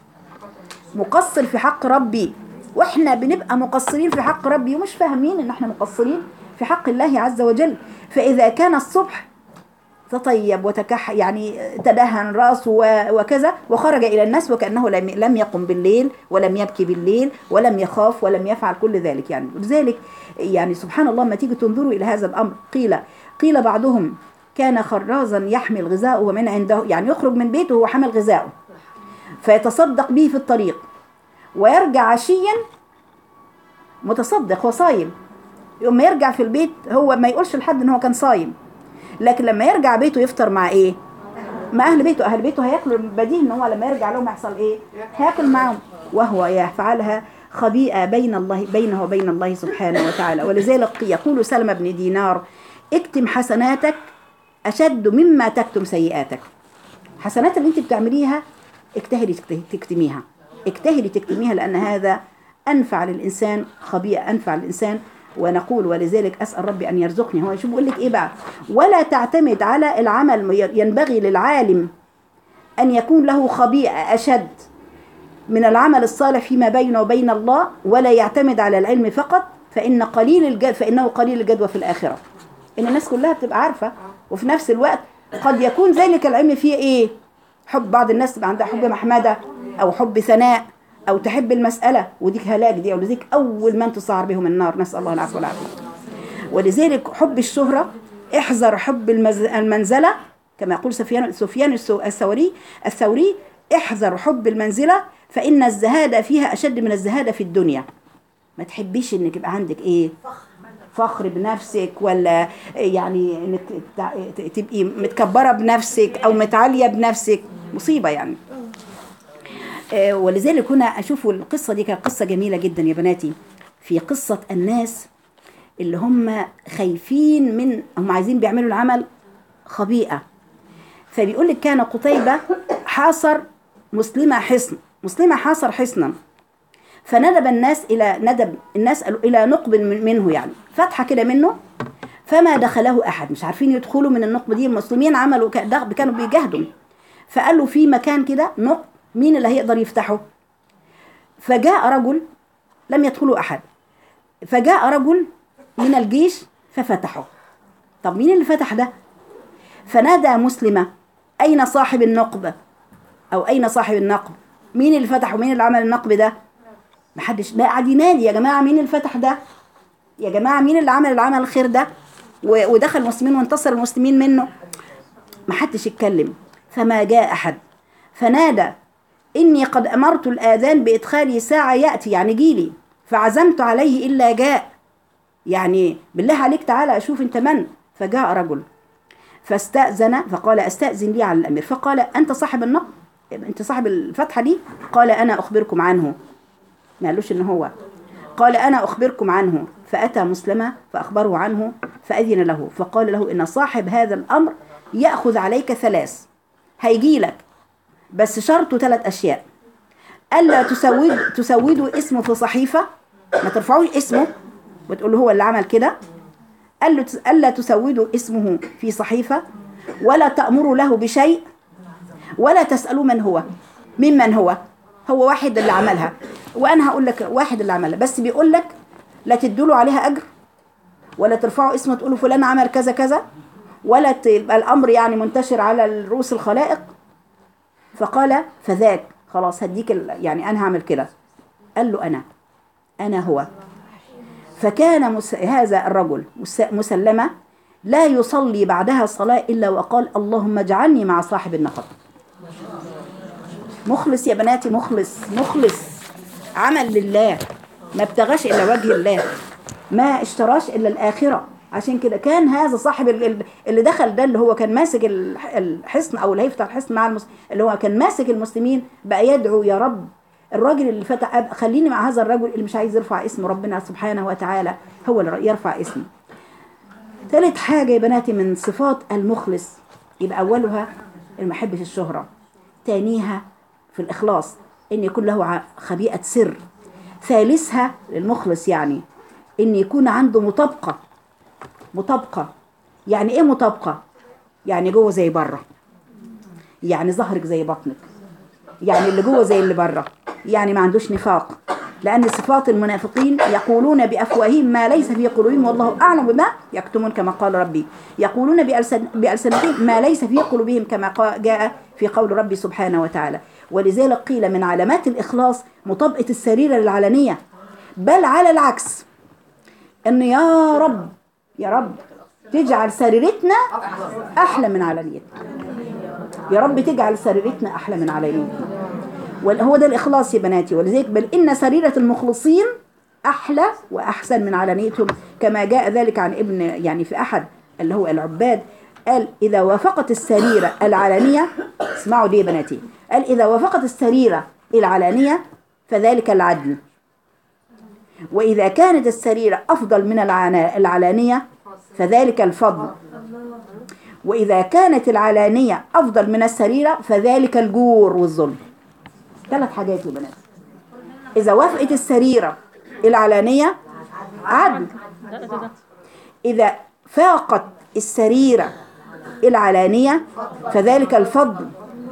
مقصر في حق ربي واحنا بنبقى مقصرين في حق ربي ومش فاهمين ان احنا مقصرين في حق الله عز وجل فاذا كان الصبح تطيب وتكح يعني تدهن راسه و- وكذا وخرج الى الناس وكانه لم لم يقم بالليل ولم يبكي بالليل ولم يخاف ولم يفعل كل ذلك يعني لذلك يعني سبحان الله ما تيجي تنظروا الى هذا الامر قيل قيل بعضهم كان خرازا يحمل غذاءه ومن عنده يعني يخرج من بيته وهو حامل غذاءه فيتصدق به في الطريق ويرجع عشيا متصدق وصايم يوم ما يرجع في البيت هو ما يقولش لحد ان هو كان صايم لكن لما يرجع بيته يفطر مع ايه مع اهل بيته اهل بيته هياكلوا بديهي ان هو لما يرجع لهم يحصل ايه هياكل معاهم وهو يفعلها خبيئة بين الله بينه وبين الله سبحانه وتعالى ولذلك يقول سلمة بن دينار اكتم حسناتك أشد مما تكتم سيئاتك حسنات اللي انت بتعمليها اجتهدي تكت- تكتميها اجتهدي تكتميها لأن هذا أنفع للإنسان خبيئة أنفع للإنسان ونقول ولذلك أسأل ربي أن يرزقني هو شوف بيقول لك إيه بقى ولا تعتمد على العمل ينبغي للعالم أن يكون له خبيئة أشد من العمل الصالح فيما بينه وبين الله ولا يعتمد على العلم فقط فإن قليل الجد فإنه قليل الجدوى في الآخرة إن الناس كلها بتبقى عارفة وفي نفس الوقت قد يكون ذلك العلم فيه إيه حب بعض الناس تبقى عندها حب محمدة أو حب ثناء أو تحب المسألة وديك هلاك دي أو لذلك أول من تصعر بهم النار نسأل الله العفو والعافية ولذلك حب الشهرة احذر حب المز- المنزلة كما يقول سفيان سفيان السو- الثوري الثوري احذر حب المنزلة فإن الزهادة فيها أشد من الزهادة في الدنيا ما تحبيش انك يبقى عندك ايه فخر بنفسك ولا يعني انك تع- تبقي متكبرة بنفسك او متعالية بنفسك مصيبة يعني آه، ولذلك هنا اشوف القصة دي كانت قصة جميلة جدا يا بناتي في قصة الناس اللي هم خايفين من هم عايزين بيعملوا العمل خبيئة فبيقول لك كان قتيبة حاصر مسلمة حصن مسلمة حاصر حصنا فندب الناس إلى ندب الناس قالوا إلى نقب من- منه يعني فتحة كده منه فما دخله أحد مش عارفين يدخلوا من النقب دي المسلمين عملوا ك- ده- كانوا بيجاهدوا فقالوا في مكان كده نقب مين اللي هيقدر يفتحه فجاء رجل لم يدخله أحد فجاء رجل من الجيش ففتحه طب مين اللي فتح ده فنادى مسلمة أين صاحب النقب أو أين صاحب النقب مين اللي فتح ومين اللي عمل النقب ده محدش لا قاعد ينادي يا جماعة مين اللي فتح ده يا جماعة مين اللي عمل العمل الخير ده و- ودخل المسلمين وانتصر المسلمين منه محدش يتكلم فما جاء أحد فنادى إني قد أمرت الآذان بإدخال ساعة يأتي يعني جيلي فعزمت عليه إلا جاء يعني بالله عليك تعالى أشوف أنت من فجاء رجل فاستأذن فقال أستأذن لي على الأمير فقال أنت صاحب النقب أنت صاحب الفتحة دي قال أنا أخبركم عنه ما قالوش إن هو قال أنا أخبركم عنه فأتى مسلمة فأخبره عنه فأذن له فقال له إن صاحب هذا الأمر يأخذ عليك ثلاث هيجي لك بس شرطه ثلاث أشياء ألا تسود تسودوا اسمه في صحيفة ما ترفعوش اسمه وتقول له هو اللي عمل كده ألا تس- ألا تسودوا اسمه في صحيفة ولا تأمروا له بشيء ولا تسألوا من هو ممن هو هو واحد اللي عملها وأنا هقول لك واحد اللي عملها بس بيقول لك لا تدوا عليها أجر ولا ترفعوا اسمه تقولوا فلان عمل كذا كذا ولا تبقى الأمر يعني منتشر على رؤوس الخلائق فقال فذاك خلاص هديك ال- يعني أنا هعمل كده قال له أنا أنا هو فكان مس... هذا الرجل مس... مسلمة لا يصلي بعدها الصلاة إلا وقال اللهم اجعلني مع صاحب النقب مخلص يا بناتي مخلص مخلص عمل لله ما ابتغاش إلا وجه الله ما اشتراش إلا الآخرة عشان كده كان هذا صاحب ال- ال- اللي دخل ده اللي هو كان ماسك الح- الحصن او اللي هيفتح الحصن مع المس... اللي هو كان ماسك المسلمين بقى يدعو يا رب الراجل اللي فتح أب- خليني مع هذا الرجل اللي مش عايز يرفع اسم ربنا سبحانه وتعالى هو اللي يرفع اسمه ثالث حاجة يا بناتي من صفات المخلص يبقى أولها المحبة الشهرة تانيها في الإخلاص إن يكون له ع- خبيئة سر ثالثها المخلص يعني إن يكون عنده مطابقة مطابقة يعني إيه مطابقة؟ يعني جوه زي بره يعني ظهرك زي بطنك يعني اللي جوه زي اللي بره يعني ما عندوش نفاق لأن صفات المنافقين يقولون بأفواههم ما ليس في قلوبهم والله أعلم بما يكتمون كما قال ربي يقولون بألسن بألسنتهم ما ليس في قلوبهم كما قا- جاء في قول ربي سبحانه وتعالى ولذلك قيل من علامات الإخلاص مطابقة السريرة للعلنية بل على العكس ان يا رب يا رب تجعل سريرتنا احلى من علانيتنا يا رب تجعل سريرتنا احلى من علانيتنا وهو ده الاخلاص يا بناتي ولذلك بل ان سريره المخلصين احلى واحسن من علانيتهم كما جاء ذلك عن ابن يعني في احد اللي هو العباد قال اذا وافقت السريره العلانيه اسمعوا دي يا بناتي قال اذا وافقت السريره العلانيه فذلك العدل وإذا كانت السريرة أفضل من العنا- العلانية فذلك الفضل وإذا كانت العلانية أفضل من السريرة فذلك الجور والظلم ثلاث حاجات يا بنات إذا وافقت السريرة العلانية عدل إذا فاقت السريرة العلانية فذلك الفضل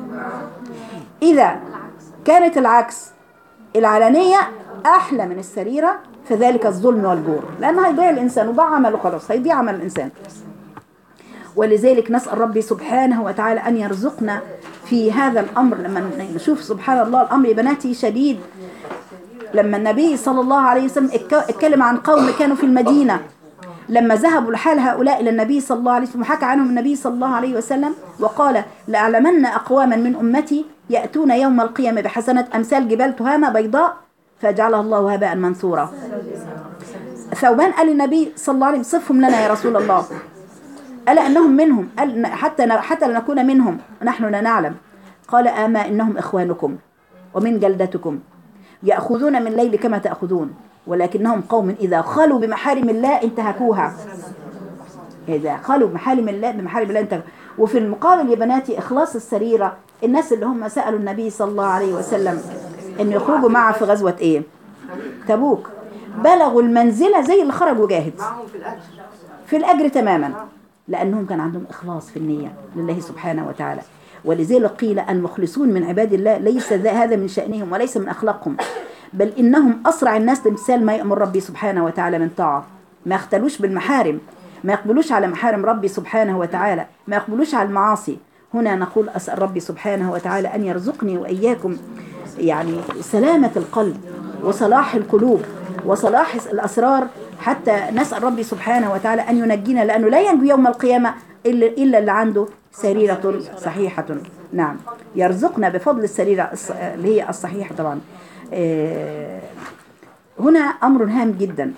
إذا كانت العكس العلانية أحلى من السريرة فذلك الظلم والجور لأن هيضيع الإنسان وضاع عمله خلاص هيضيع عمل الإنسان ولذلك نسأل ربي سبحانه وتعالى أن يرزقنا في هذا الأمر لما نشوف سبحان الله الأمر يا بناتي شديد لما النبي صلى الله عليه وسلم اتك- اتكلم عن قوم كانوا في المدينة لما ذهبوا لحال هؤلاء إلى النبي صلى الله عليه وسلم وحكى عنهم النبي صلى الله عليه وسلم وقال لأعلمن أقواما من أمتي يأتون يوم القيامة بحسنة أمثال جبال تهامة بيضاء فجعلها الله هباء منثورا ثوبان قال للنبي صلى الله عليه وسلم صفهم لنا يا رسول الله ألا أنهم منهم قال حتى ن- حتى لنكون منهم نحن لا نعلم قال آما إنهم إخوانكم ومن جلدتكم يأخذون من الليل كما تأخذون ولكنهم قوم إذا خلوا بمحارم الله انتهكوها إذا خلوا بمحارم الله بمحارم الله انتهكوها وفي المقابل يا بناتي إخلاص السريرة الناس اللي هم سألوا النبي صلى الله عليه وسلم أن يخرجوا معه في غزوة إيه تبوك بلغوا المنزلة زي اللي خرجوا جاهد في الأجر تماما لأنهم كان عندهم إخلاص في النية لله سبحانه وتعالى ولذلك قيل المخلصون من عباد الله ليس ذا- هذا من شأنهم وليس من أخلاقهم بل إنهم أسرع الناس لامتثال ما يأمر ربي سبحانه وتعالى من طاعة ما يختلوش بالمحارم ما يقبلوش على محارم ربي سبحانه وتعالى ما يقبلوش على المعاصي هنا نقول أسأل ربي سبحانه وتعالى أن يرزقني وإياكم يعني سلامة القلب وصلاح القلوب وصلاح الأسرار حتى نسأل ربي سبحانه وتعالى أن ينجينا لأنه لا ينجو يوم القيامة إلا, إلا اللي عنده سريرة صحيحة نعم يرزقنا بفضل السريرة الص- اللي هي الصحيحة طبعا آه، هنا أمر هام جدا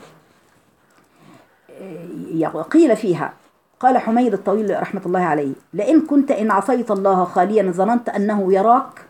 آه، قيل فيها قال حميد الطويل رحمة الله عليه لئن كنت إن عصيت الله خاليا ظننت أنه يراك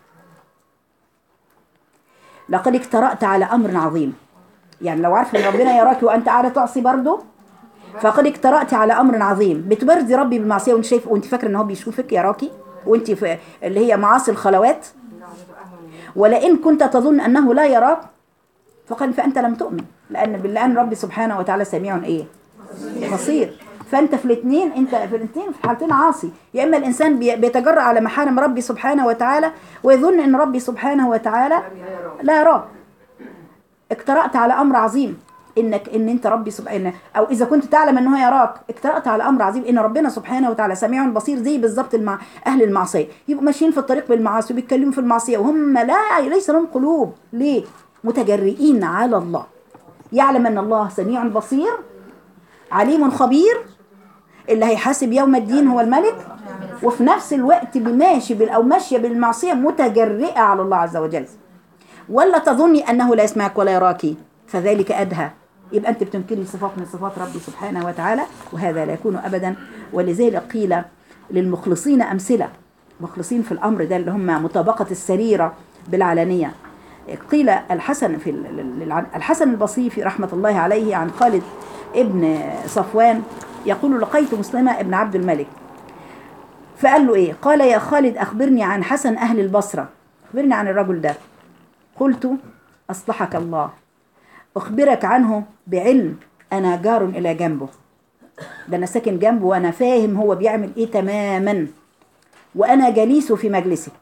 لقد اجترأت على أمر عظيم يعني لو عارفه ان ربنا يراك وانت قاعده تعصي برضه فقد اجترأت على امر عظيم بتبرزي ربي بالمعصيه وانت شايف وانت فاكره ان هو بيشوفك يراكي وانت في اللي هي معاصي الخلوات ولئن كنت تظن انه لا يراك فقال فانت لم تؤمن لان بالله ربي سبحانه وتعالى سميع ايه بصير فانت في الاثنين انت في الاثنين في حالتين عاصي يا اما الانسان بي- بيتجرأ على محارم ربي سبحانه وتعالى ويظن ان ربي سبحانه وتعالى لا يراه اقترأت على امر عظيم انك ان انت ربي سبحانه او اذا كنت تعلم ان هو يراك اقترأت على امر عظيم ان ربنا سبحانه وتعالى سميع بصير زي بالظبط المع... اهل المعصيه يبقوا ماشيين في الطريق بالمعاصي وبيتكلموا في المعصيه وهم لا ليس لهم قلوب ليه متجرئين على الله يعلم ان الله سميع بصير عليم خبير اللي هيحاسب يوم الدين هو الملك وفي نفس الوقت بماشي بال- او ماشيه بالمعصيه متجرئه على الله عز وجل ولا تظني انه لا يسمعك ولا يراك فذلك ادهى يبقى انت بتنكري صفات من صفات ربي سبحانه وتعالى وهذا لا يكون ابدا ولذلك قيل للمخلصين امثله مخلصين في الامر ده اللي هم مطابقه السريره بالعلانيه قيل الحسن في ال- ال- ال- الحسن البصري في رحمه الله عليه عن خالد ابن صفوان يقول لقيت مسلمة ابن عبد الملك فقال له ايه قال يا خالد اخبرني عن حسن اهل البصره اخبرني عن الرجل ده قلت اصلحك الله اخبرك عنه بعلم انا جار الى جنبه ده انا ساكن جنبه وانا فاهم هو بيعمل ايه تماما وانا جليس في مجلسه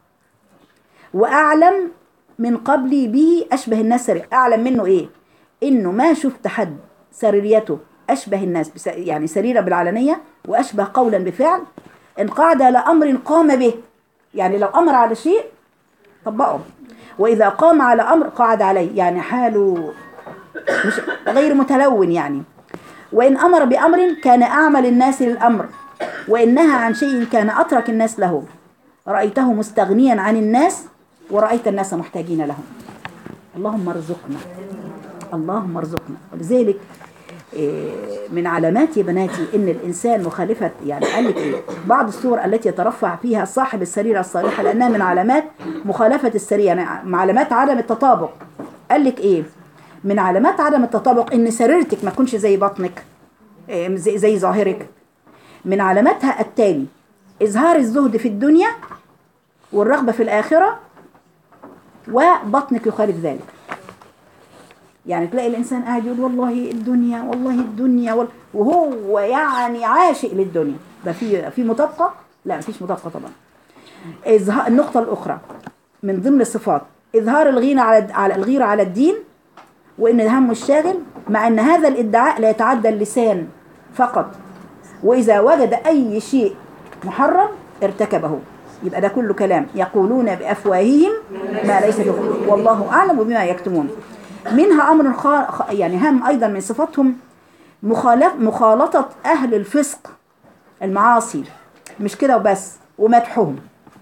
واعلم من قبلي به اشبه الناس سرير اعلم منه ايه انه ما شفت حد سريريته اشبه الناس بس يعني سريره بالعلنيه واشبه قولا بفعل ان قعد على امر قام به يعني لو امر على شيء طبقه واذا قام على امر قعد عليه يعني حاله مش غير متلون يعني وإن أمر بأمر كان أعمل الناس للأمر وإن نهى عن شيء كان أترك الناس له رأيته مستغنيا عن الناس ورأيت الناس محتاجين له اللهم ارزقنا اللهم ارزقنا ولذلك إيه، من علامات يا بناتي ان الانسان مخالفه يعني قال لك ايه بعض الصور التي يترفع فيها صاحب السريره الصالحه لانها من علامات مخالفه السريره يعني من علامات عدم التطابق قال لك ايه من علامات عدم التطابق ان سريرتك ما تكونش زي بطنك إيه، زي, زي ظاهرك من علاماتها التالي اظهار الزهد في الدنيا والرغبه في الاخره وبطنك يخالف ذلك يعني تلاقي الانسان قاعد يقول والله الدنيا والله الدنيا وال... وهو يعني عاشق للدنيا ده في في مطابقه لا مفيش مطابقه طبعا إظهار النقطه الاخرى من ضمن الصفات اظهار الغيره على على الغيره على الدين وان همه الشاغل مع ان هذا الادعاء لا يتعدى اللسان فقط واذا وجد اي شيء محرم ارتكبه يبقى ده كله كلام يقولون بافواههم ما ليس في قلوبهم والله اعلم بما يكتمون منها امر خا... خ- يعني هام ايضا من صفاتهم مخالف مخالطه اهل الفسق المعاصي مش كده وبس ومدحهم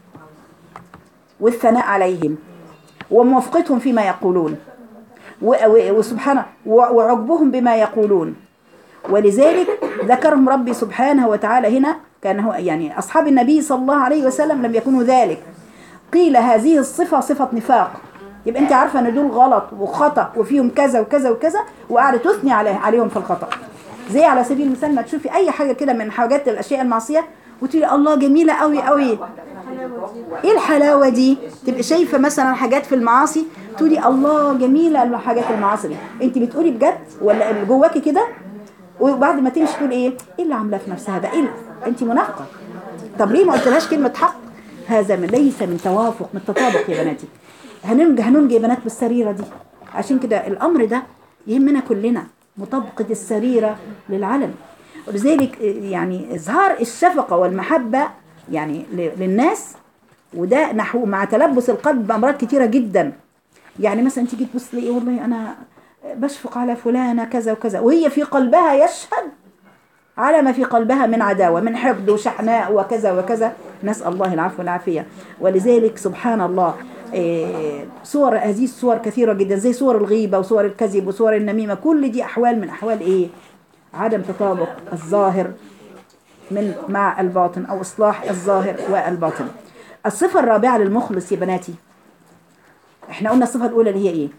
والثناء عليهم وموافقتهم فيما يقولون و- و- وسبحانه و- وعجبهم بما يقولون ولذلك ذكرهم ربي سبحانه وتعالى هنا كان هو يعني أصحاب النبي صلى الله عليه وسلم لم يكونوا ذلك قيل هذه الصفة صفة نفاق يبقى انت عارفة ان دول غلط وخطأ وفيهم كذا وكذا وكذا وقاعدة تثني عليه عليهم في الخطأ زي على سبيل المثال ما تشوفي اي حاجة كده من حاجات الاشياء المعصية وتقولي الله جميلة قوي قوي ايه الحلاوة دي تبقى شايفة مثلا حاجات في المعاصي تقولي الله جميلة الحاجات المعاصي دي انت بتقولي بجد ولا اللي جواكي كده وبعد ما تمشي تقول ايه ايه اللي عاملاه في نفسها ده ايه اللي- انت منافقة طب ليه ما قلتلهاش كلمة حق هذا من ليس من توافق من تطابق يا بناتي هننجي هننجي يا بنات بالسريرة دي عشان كده الامر ده يهمنا كلنا مطابقة السريرة للعلم ولذلك يعني اظهار الشفقة والمحبة يعني ل- للناس وده نحو مع تلبس القلب بأمراض كتيرة جدا يعني مثلا تيجي تبص لي والله أنا بشفق على فلانة كذا وكذا وهي في قلبها يشهد على ما في قلبها من عداوة من حقد وشحناء وكذا وكذا نسأل الله العفو والعافية ولذلك سبحان الله إيه، صور هذه الصور كثيرة جدا زي صور الغيبة وصور الكذب وصور النميمة كل دي أحوال من أحوال إيه عدم تطابق الظاهر من مع الباطن أو إصلاح الظاهر والباطن الصفة الرابعة للمخلص يا بناتي احنا قلنا الصفة الأولى اللي هي إيه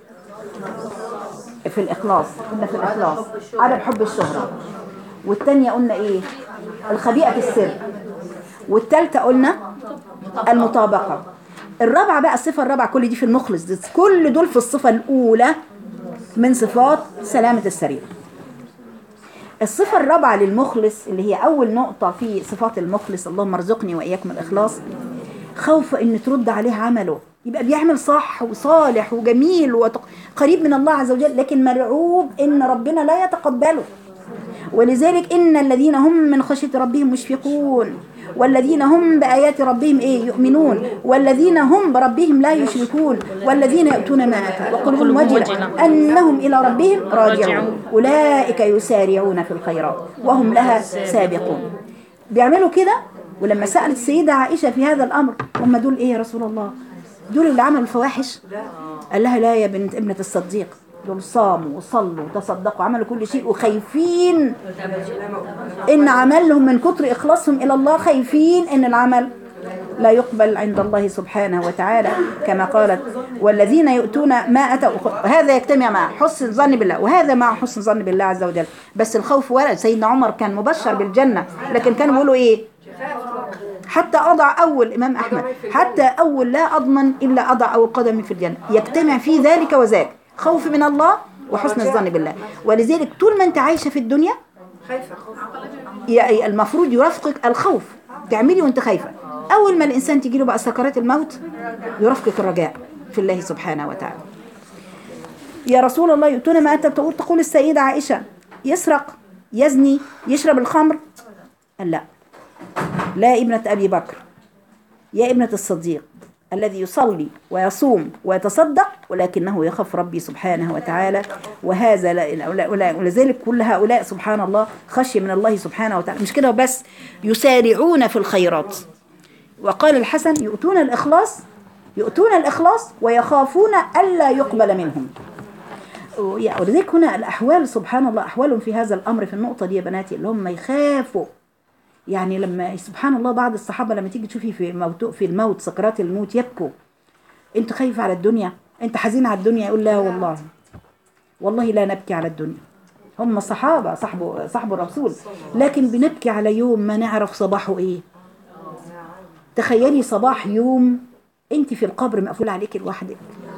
في الإخلاص قلنا في الإخلاص عدم حب الشهرة والتانية قلنا إيه الخبيئة في السر والتالتة قلنا المطابقة الرابعة بقى الصفة الرابعة كل دي في المخلص دي كل دول في الصفة الأولى من صفات سلامة السرير الصفة الرابعة للمخلص اللي هي أول نقطة في صفات المخلص اللهم ارزقني وإياكم الإخلاص خوف إن ترد عليه عمله يبقى بيعمل صح وصالح وجميل وقريب من الله عز وجل لكن مرعوب إن ربنا لا يتقبله ولذلك إن الذين هم من خشية ربهم مشفقون والذين هم بآيات ربهم إيه يؤمنون والذين هم بربهم لا يشركون والذين يؤتون ما آتوا وقلوبهم وجلة أنهم إلى ربهم راجعون أولئك يسارعون في الخيرات وهم لها سابقون بيعملوا كده ولما سألت السيدة عائشة في هذا الأمر هم دول إيه يا رسول الله دول اللي عملوا الفواحش قال لها لا يا بنت ابنة الصديق دول صاموا وصلوا وتصدقوا عملوا كل شيء وخايفين ان عملهم من كتر اخلاصهم الى الله خايفين ان العمل لا يقبل عند الله سبحانه وتعالى كما قالت والذين يؤتون ما اتوا هذا يجتمع مع حسن الظن بالله وهذا مع حسن الظن بالله عز وجل بس الخوف ورد سيدنا عمر كان مبشر بالجنه لكن كانوا بيقولوا ايه حتى أضع أول إمام أحمد حتى أول لا أضمن إلا أضع أول قدم في الجنة يجتمع في ذلك وذاك خوف من الله وحسن الظن بالله ولذلك طول ما أنت عايشة في الدنيا خايفة خوف يعني المفروض يرافقك الخوف تعملي وانت خايفة أول ما الإنسان تجي له بقى سكرات الموت يرافقك الرجاء في الله سبحانه وتعالى يا رسول الله يؤتون ما أنت تقول تقول السيدة عائشة يسرق يزني يشرب الخمر قال لا لا ابنة أبي بكر يا ابنة الصديق الذي يصلي ويصوم ويتصدق ولكنه يخاف ربي سبحانه وتعالى وهذا لا- لا- لا- ولذلك كل هؤلاء سبحان الله خشية من الله سبحانه وتعالى مش كده بس يسارعون في الخيرات وقال الحسن يؤتون الإخلاص يؤتون الإخلاص ويخافون ألا يقبل منهم ويا- ولذلك هنا الأحوال سبحان الله أحوالهم في هذا الأمر في النقطة دي يا بناتي اللي هم يخافوا يعني لما سبحان الله بعض الصحابة لما تيجي تشوفي في موت في الموت سكرات الموت يبكوا انت خايف على الدنيا انت حزين على الدنيا يقول لا والله والله لا نبكي على الدنيا هم صحابة صحبه صحب الرسول لكن بنبكي على يوم ما نعرف صباحه ايه تخيلي صباح يوم انت في القبر مقفول عليك لوحدك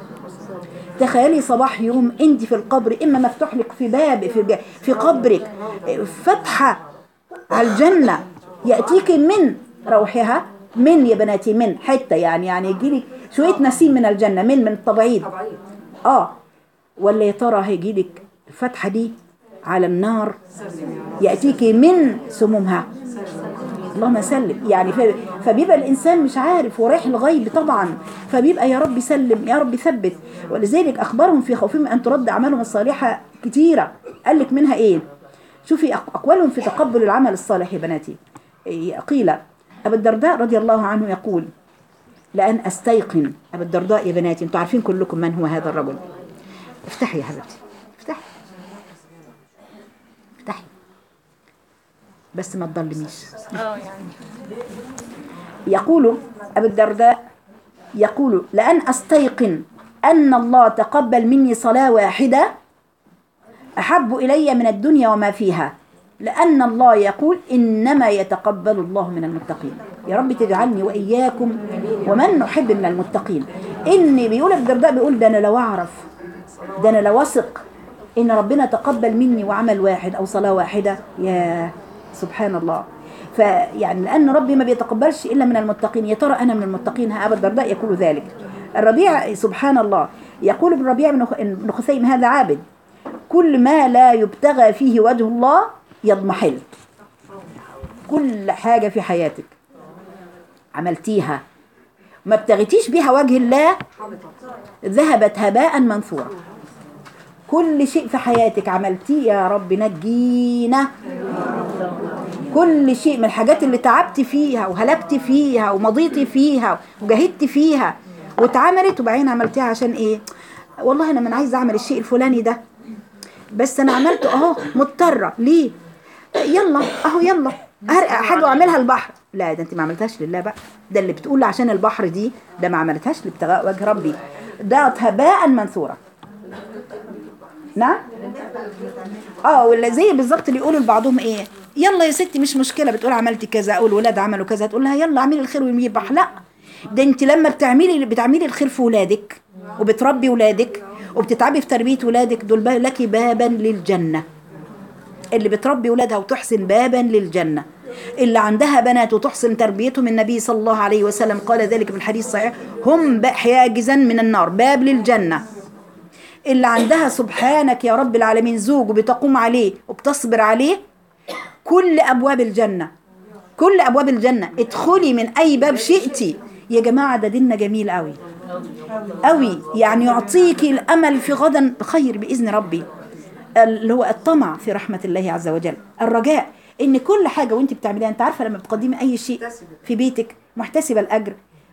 تخيلي صباح يوم انت في القبر اما مفتوح لك في باب في في قبرك فتحه على الجنه ياتيك من روحها من يا بناتي من حته يعني يعني يجيلك شويه نسيم من الجنه من من التبعيد اه ولا يا ترى هيجيلك الفتحه دي على النار ياتيك من سمومها اللهم سلم يعني ف- فبيبقى الانسان مش عارف ورايح الغيب طبعا فبيبقى يا رب سلم يا رب ثبت ولذلك اخبرهم في خوفهم ان ترد اعمالهم الصالحه كتيره قال لك منها ايه شوفي أق- اقوالهم في تقبل العمل الصالح يا بناتي إيه، قيل ابو الدرداء رضي الله عنه يقول لان استيقن ابو الدرداء يا بناتي انتوا عارفين كلكم من هو هذا الرجل افتحي يا حبيبتي افتحي افتحي بس ما تضلميش يقول أبو الدرداء يقول لأن أستيقن أن الله تقبل مني صلاة واحدة أحب إلي من الدنيا وما فيها لأن الله يقول إنما يتقبل الله من المتقين يا رب تجعلني وإياكم ومن نحب من المتقين إني بيقول ابن الدرداء بيقول ده أنا لو أعرف ده أنا لو أثق إن ربنا تقبل مني وعمل واحد أو صلاة واحدة يا سبحان الله فيعني لأن ربي ما بيتقبلش إلا من المتقين يا ترى أنا من المتقين ها أبا الدرداء يقول ذلك الربيع سبحان الله يقول ابن الربيع بن خ- بن خثيم هذا عابد كل ما لا يبتغى فيه وجه الله يضمحل كل حاجة في حياتك عملتيها ما ابتغيتيش بيها وجه الله ذهبت هباء منثورا كل شيء في حياتك عملتيه يا رب نجينا كل شيء من الحاجات اللي تعبت فيها وهلكت فيها ومضيت فيها وجاهدت فيها واتعملت وبعدين عملتها عشان ايه والله انا من عايزه اعمل الشيء الفلاني ده بس انا عملته اهو مضطره ليه يلا اهو يلا هرقع حاجه واعملها البحر لا ده انت ما عملتهاش لله بقى ده اللي بتقول عشان البحر دي ده ما عملتهاش لابتغاء وجه ربي ده هباء منثورا نعم اه ولا زي بالظبط اللي يقولوا لبعضهم ايه يلا يا ستي مش مشكله بتقول عملت كذا او الولاد عملوا كذا تقول لها يلا اعملي الخير ويربح لا ده انت لما بتعملي بتعملي الخير في ولادك وبتربي ولادك وبتتعبي في تربيه ولادك دول بقى لك بابا للجنه اللي بتربي ولادها وتحسن بابا للجنة اللي عندها بنات وتحسن تربيتهم النبي صلى الله عليه وسلم قال ذلك في الحديث الصحيح هم بقى حاجزا من النار باب للجنة اللي عندها سبحانك يا رب العالمين زوج وبتقوم عليه وبتصبر عليه كل أبواب الجنة كل أبواب الجنة ادخلي من أي باب شئتي يا جماعة ده ديننا جميل قوي قوي يعني يعطيكي الأمل في غدا بخير بإذن ربي اللي هو الطمع في رحمة الله عز وجل الرجاء ان كل حاجة وانت بتعمليها انت عارفة لما بتقدمي اي شيء في بيتك محتسبة الاجر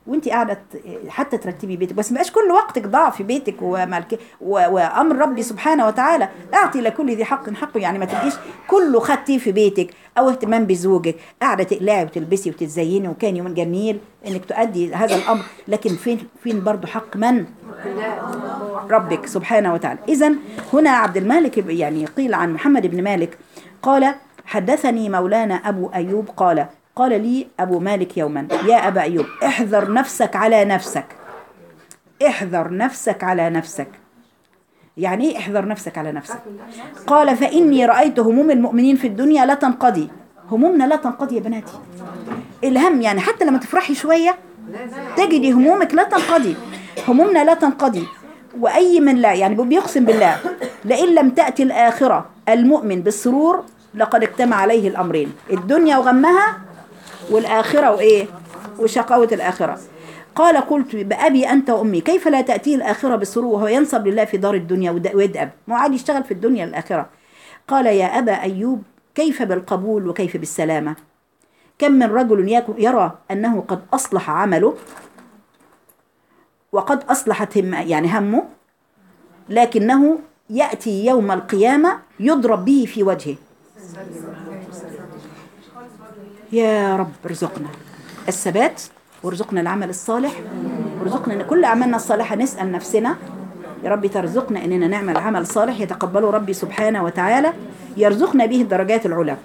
وانت قاعده ت- حتى ترتبي بيتك بس ما يبقاش كل وقتك ضاع في بيتك وملك و- وامر ربي سبحانه وتعالى اعطي لكل ذي حق حقه يعني ما تبقيش كله خدتيه في بيتك او اهتمام بزوجك قاعده تقلعي وتلبسي وتتزيني وكان يوم جميل انك تؤدي هذا الامر لكن فين فين برضه حق من ربك سبحانه وتعالى إذا هنا عبد المالك ب- يعني قيل عن محمد بن مالك قال حدثني مولانا أبو أيوب قال قال لي أبو مالك يوما يا أبا أيوب احذر نفسك على نفسك احذر نفسك على نفسك يعني ايه احذر نفسك على نفسك قال فإني رأيت هموم المؤمنين في الدنيا لا تنقضي همومنا لا تنقضي يا بناتي الهم يعني حتى لما تفرحي شوية تجدي همومك لا تنقضي همومنا لا تنقضي وأي من لا يعني بيقسم بالله لئن لم تأتي الآخرة المؤمن بالسرور لقد اجتمع عليه الأمرين الدنيا وغمها والآخرة وإيه وشقاوة الآخرة قال قلت بأبي أنت وأمي كيف لا تأتيه الآخرة بالسرور وهو ينصب لله في دار الدنيا ود- ويدأب ما هو عاد يشتغل في الدنيا الآخرة قال يا أبا أيوب كيف بالقبول وكيف بالسلامة كم من رجل يك- يرى أنه قد أصلح عمله وقد أصلحت هم يعني همه لكنه يأتي يوم القيامة يضرب به في وجهه يا رب ارزقنا الثبات وارزقنا العمل الصالح وارزقنا ان كل اعمالنا الصالحه نسال نفسنا يا رب ترزقنا اننا نعمل عمل صالح يتقبله ربي سبحانه وتعالى يرزقنا به الدرجات العلى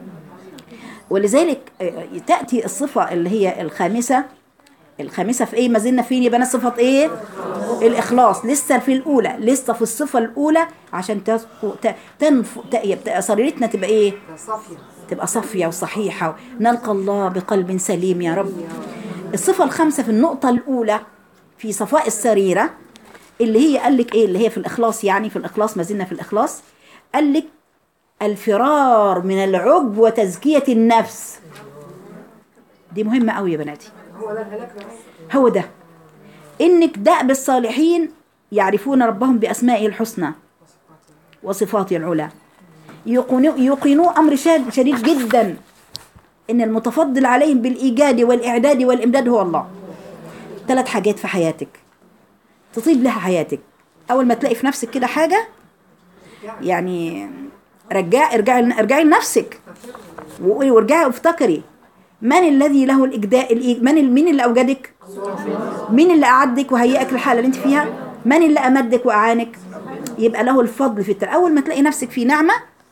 ولذلك آه، تاتي الصفه اللي هي الخامسه الخامسه في ايه ما زلنا فين يبقى أنا صفه ايه الاخلاص لسه في الاولى لسه في الصفه الاولى عشان تسقو- ت- تنف ت- يبقى سريرتنا تبقى ايه صافية تبقى صافية وصحيحة نلقى الله بقلب سليم يا رب الصفة الخامسة في النقطة الأولى في صفاء السريرة اللي هي قال لك إيه اللي هي في الإخلاص يعني في الإخلاص ما زلنا في الإخلاص قال لك الفرار من العجب وتزكية النفس دي مهمة قوي يا بناتي هو ده الهلاك بس هو ده إنك دأب الصالحين يعرفون ربهم بأسمائه الحسنى وصفاته العلى يقنوا يقنوا أمر شاد- شديد جدا إن المتفضل عليهم بالإيجاد والإعداد والإمداد هو الله ثلاث حاجات في حياتك تطيب لها حياتك أول ما تلاقي في نفسك كده حاجة يعني رجع ارجعي ارجعي لنفسك وقولي وارجعي وافتكري من الذي له الإجداء الإي- من ال- مين اللي أوجدك مين اللي أعدك وهيئك للحالة اللي أنت فيها من اللي أمدك وأعانك يبقى له الفضل في التر أول ما تلاقي نفسك في نعمة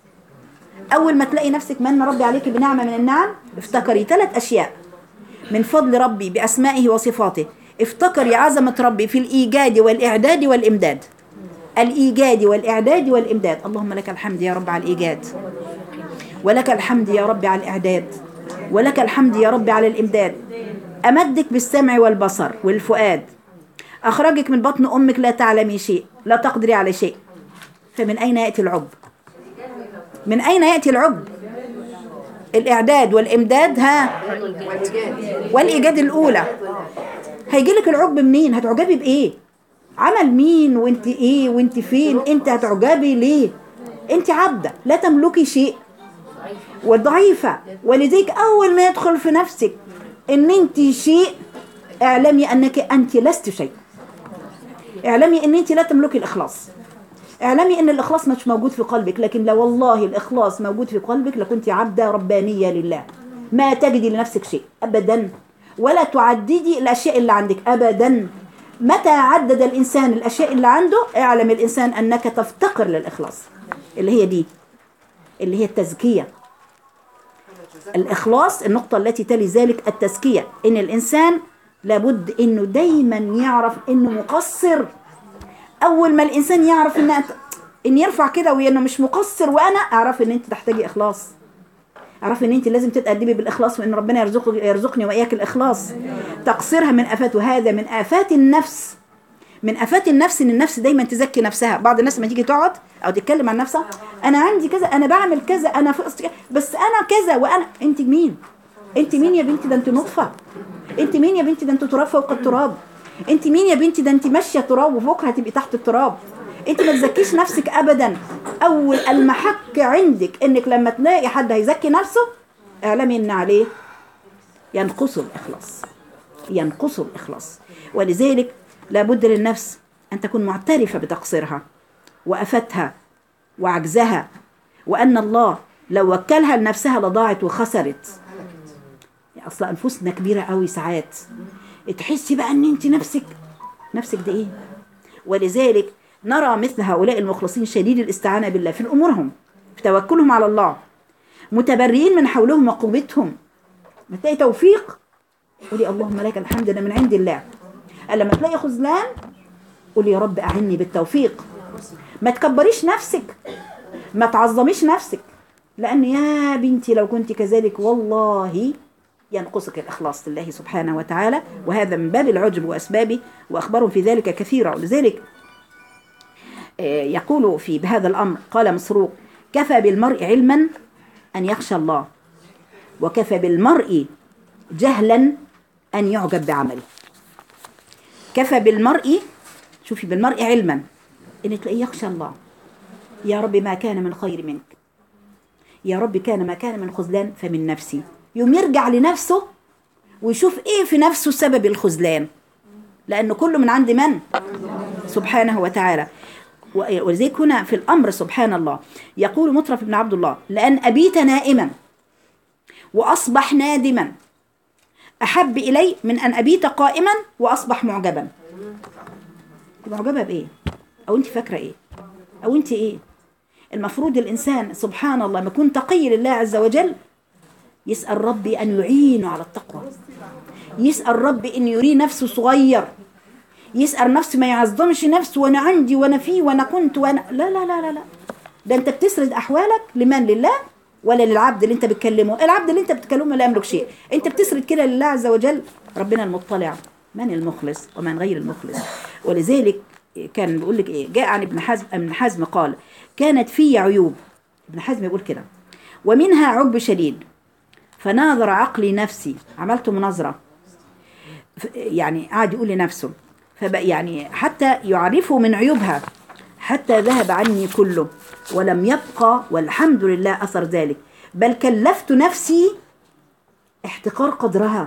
أول ما تلاقي نفسك من ربي عليك بنعمة من النعم افتكري ثلاث أشياء من فضل ربي بأسمائه وصفاته افتكري عظمة ربي في الإيجاد والإعداد والإمداد الإيجاد والإعداد والإمداد اللهم لك الحمد يا رب على الإيجاد ولك الحمد يا رب على الإعداد ولك الحمد يا رب على الإمداد أمدك بالسمع والبصر والفؤاد أخرجك من بطن أمك لا تعلمي شيء لا تقدري على شيء فمن أين يأتي العب من أين يأتي العب الإعداد والإمداد ها والإيجاد الأولى هيجي لك العجب منين هتعجبي بإيه عمل مين وانت ايه وانت فين انت هتعجبي ليه انت عبدة لا تملكي شيء وضعيفة ولذلك أول ما يدخل في نفسك ان انت شيء اعلمي انك انت لست شيء اعلمي ان انت لا تملكي الإخلاص اعلمي ان الإخلاص مش موجود في قلبك لكن لو والله الإخلاص موجود في قلبك لكنت عبدة ربانية لله ما تجدي لنفسك شيء أبدا ولا تعددي الأشياء اللي عندك أبدا متى عدد الإنسان الأشياء اللي عنده اعلم الإنسان أنك تفتقر للإخلاص اللي هي دي اللي هي التزكية الإخلاص النقطة التي تلي ذلك التزكية إن الإنسان لابد إنه دايما يعرف إنه مقصر أول ما الإنسان يعرف إن إن يرفع كده وإنه مش مقصر وأنا أعرف إن أنت تحتاجي إخلاص اعرف ان انت لازم تتأدبي بالاخلاص وان ربنا يرزقك يرزقني واياك الاخلاص تقصيرها من افات وهذا من افات النفس من افات النفس ان النفس دايما تزكي نفسها بعض الناس لما تيجي تقعد او تتكلم عن نفسها انا عندي كذا انا بعمل كذا انا فقست كذا، بس انا كذا وانا انت مين انت مين يا بنتي ده انت نطفه انت مين يا بنتي ده انت تراب فوق التراب انت مين يا بنتي ده انت ماشيه تراب وفوقها هتبقي تحت التراب انت ما تزكيش نفسك ابدا اول المحك عندك انك لما تلاقي حد هيزكي نفسه اعلمي ان عليه ينقصه الاخلاص ينقص الإخلاص ولذلك لابد للنفس أن تكون معترفة بتقصيرها وأفتها وعجزها وأن الله لو وكلها لنفسها لضاعت وخسرت يعني أصلا أنفسنا كبيرة قوي ساعات تحسي بقى أن أنت نفسك نفسك ده إيه ولذلك نرى مثل هؤلاء المخلصين شديد الاستعانة بالله في أمورهم في توكلهم على الله متبرئين من حولهم وقوتهم ما تلاقي توفيق قولي اللهم لك الحمد ده من عند الله قال لما تلاقي خذلان قولي يا رب أعني بالتوفيق ما تكبريش نفسك ما تعظميش نفسك لأن يا بنتي لو كنت كذلك والله ينقصك الإخلاص لله سبحانه وتعالى وهذا من باب العجب وأسبابه وأخبار في ذلك كثيرة ولذلك آه، يقول في بهذا الأمر قال مسروق كفى بالمرء علما أن يخشى الله وكفى بالمرء جهلا أن يعجب بعمله كفى بالمرء شوفي بالمرء علما ان تلاقيه يخشى الله يا رب ما كان من خير منك يا رب كان ما كان من خذلان فمن نفسي يوم يرجع لنفسه ويشوف ايه في نفسه سبب الخذلان لانه كله من عند من سبحانه وتعالى ولذلك هنا في الامر سبحان الله يقول مطرف بن عبد الله لان ابيت نائما واصبح نادما احب الي من ان ابيت قائما واصبح معجبا معجبه بايه او انت فاكره ايه او انت ايه المفروض الانسان سبحان الله لما يكون تقي لله عز وجل يسال ربي ان يعينه على التقوى يسال ربي ان يريه نفسه صغير يسال نفسه ما يعظمش نفسه وانا عندي وانا فيه وانا كنت وانا لا لا لا لا لا ده انت بتسرد احوالك لمن لله ولا للعبد اللي انت بتكلمه العبد اللي انت بتكلمه لا يملك شيء انت بتسرد كده لله عز وجل ربنا المطلع من المخلص ومن غير المخلص ولذلك كان بيقول لك ايه جاء عن ابن حزم ابن حزم قال كانت في عيوب ابن حزم يقول كده ومنها عجب شديد فناظر عقلي نفسي عملت مناظره ف- يعني قعد يقول لنفسه فبقى يعني حتى يعرفه من عيوبها حتى ذهب عني كله ولم يبقى والحمد لله اثر ذلك بل كلفت نفسي احتقار قدرها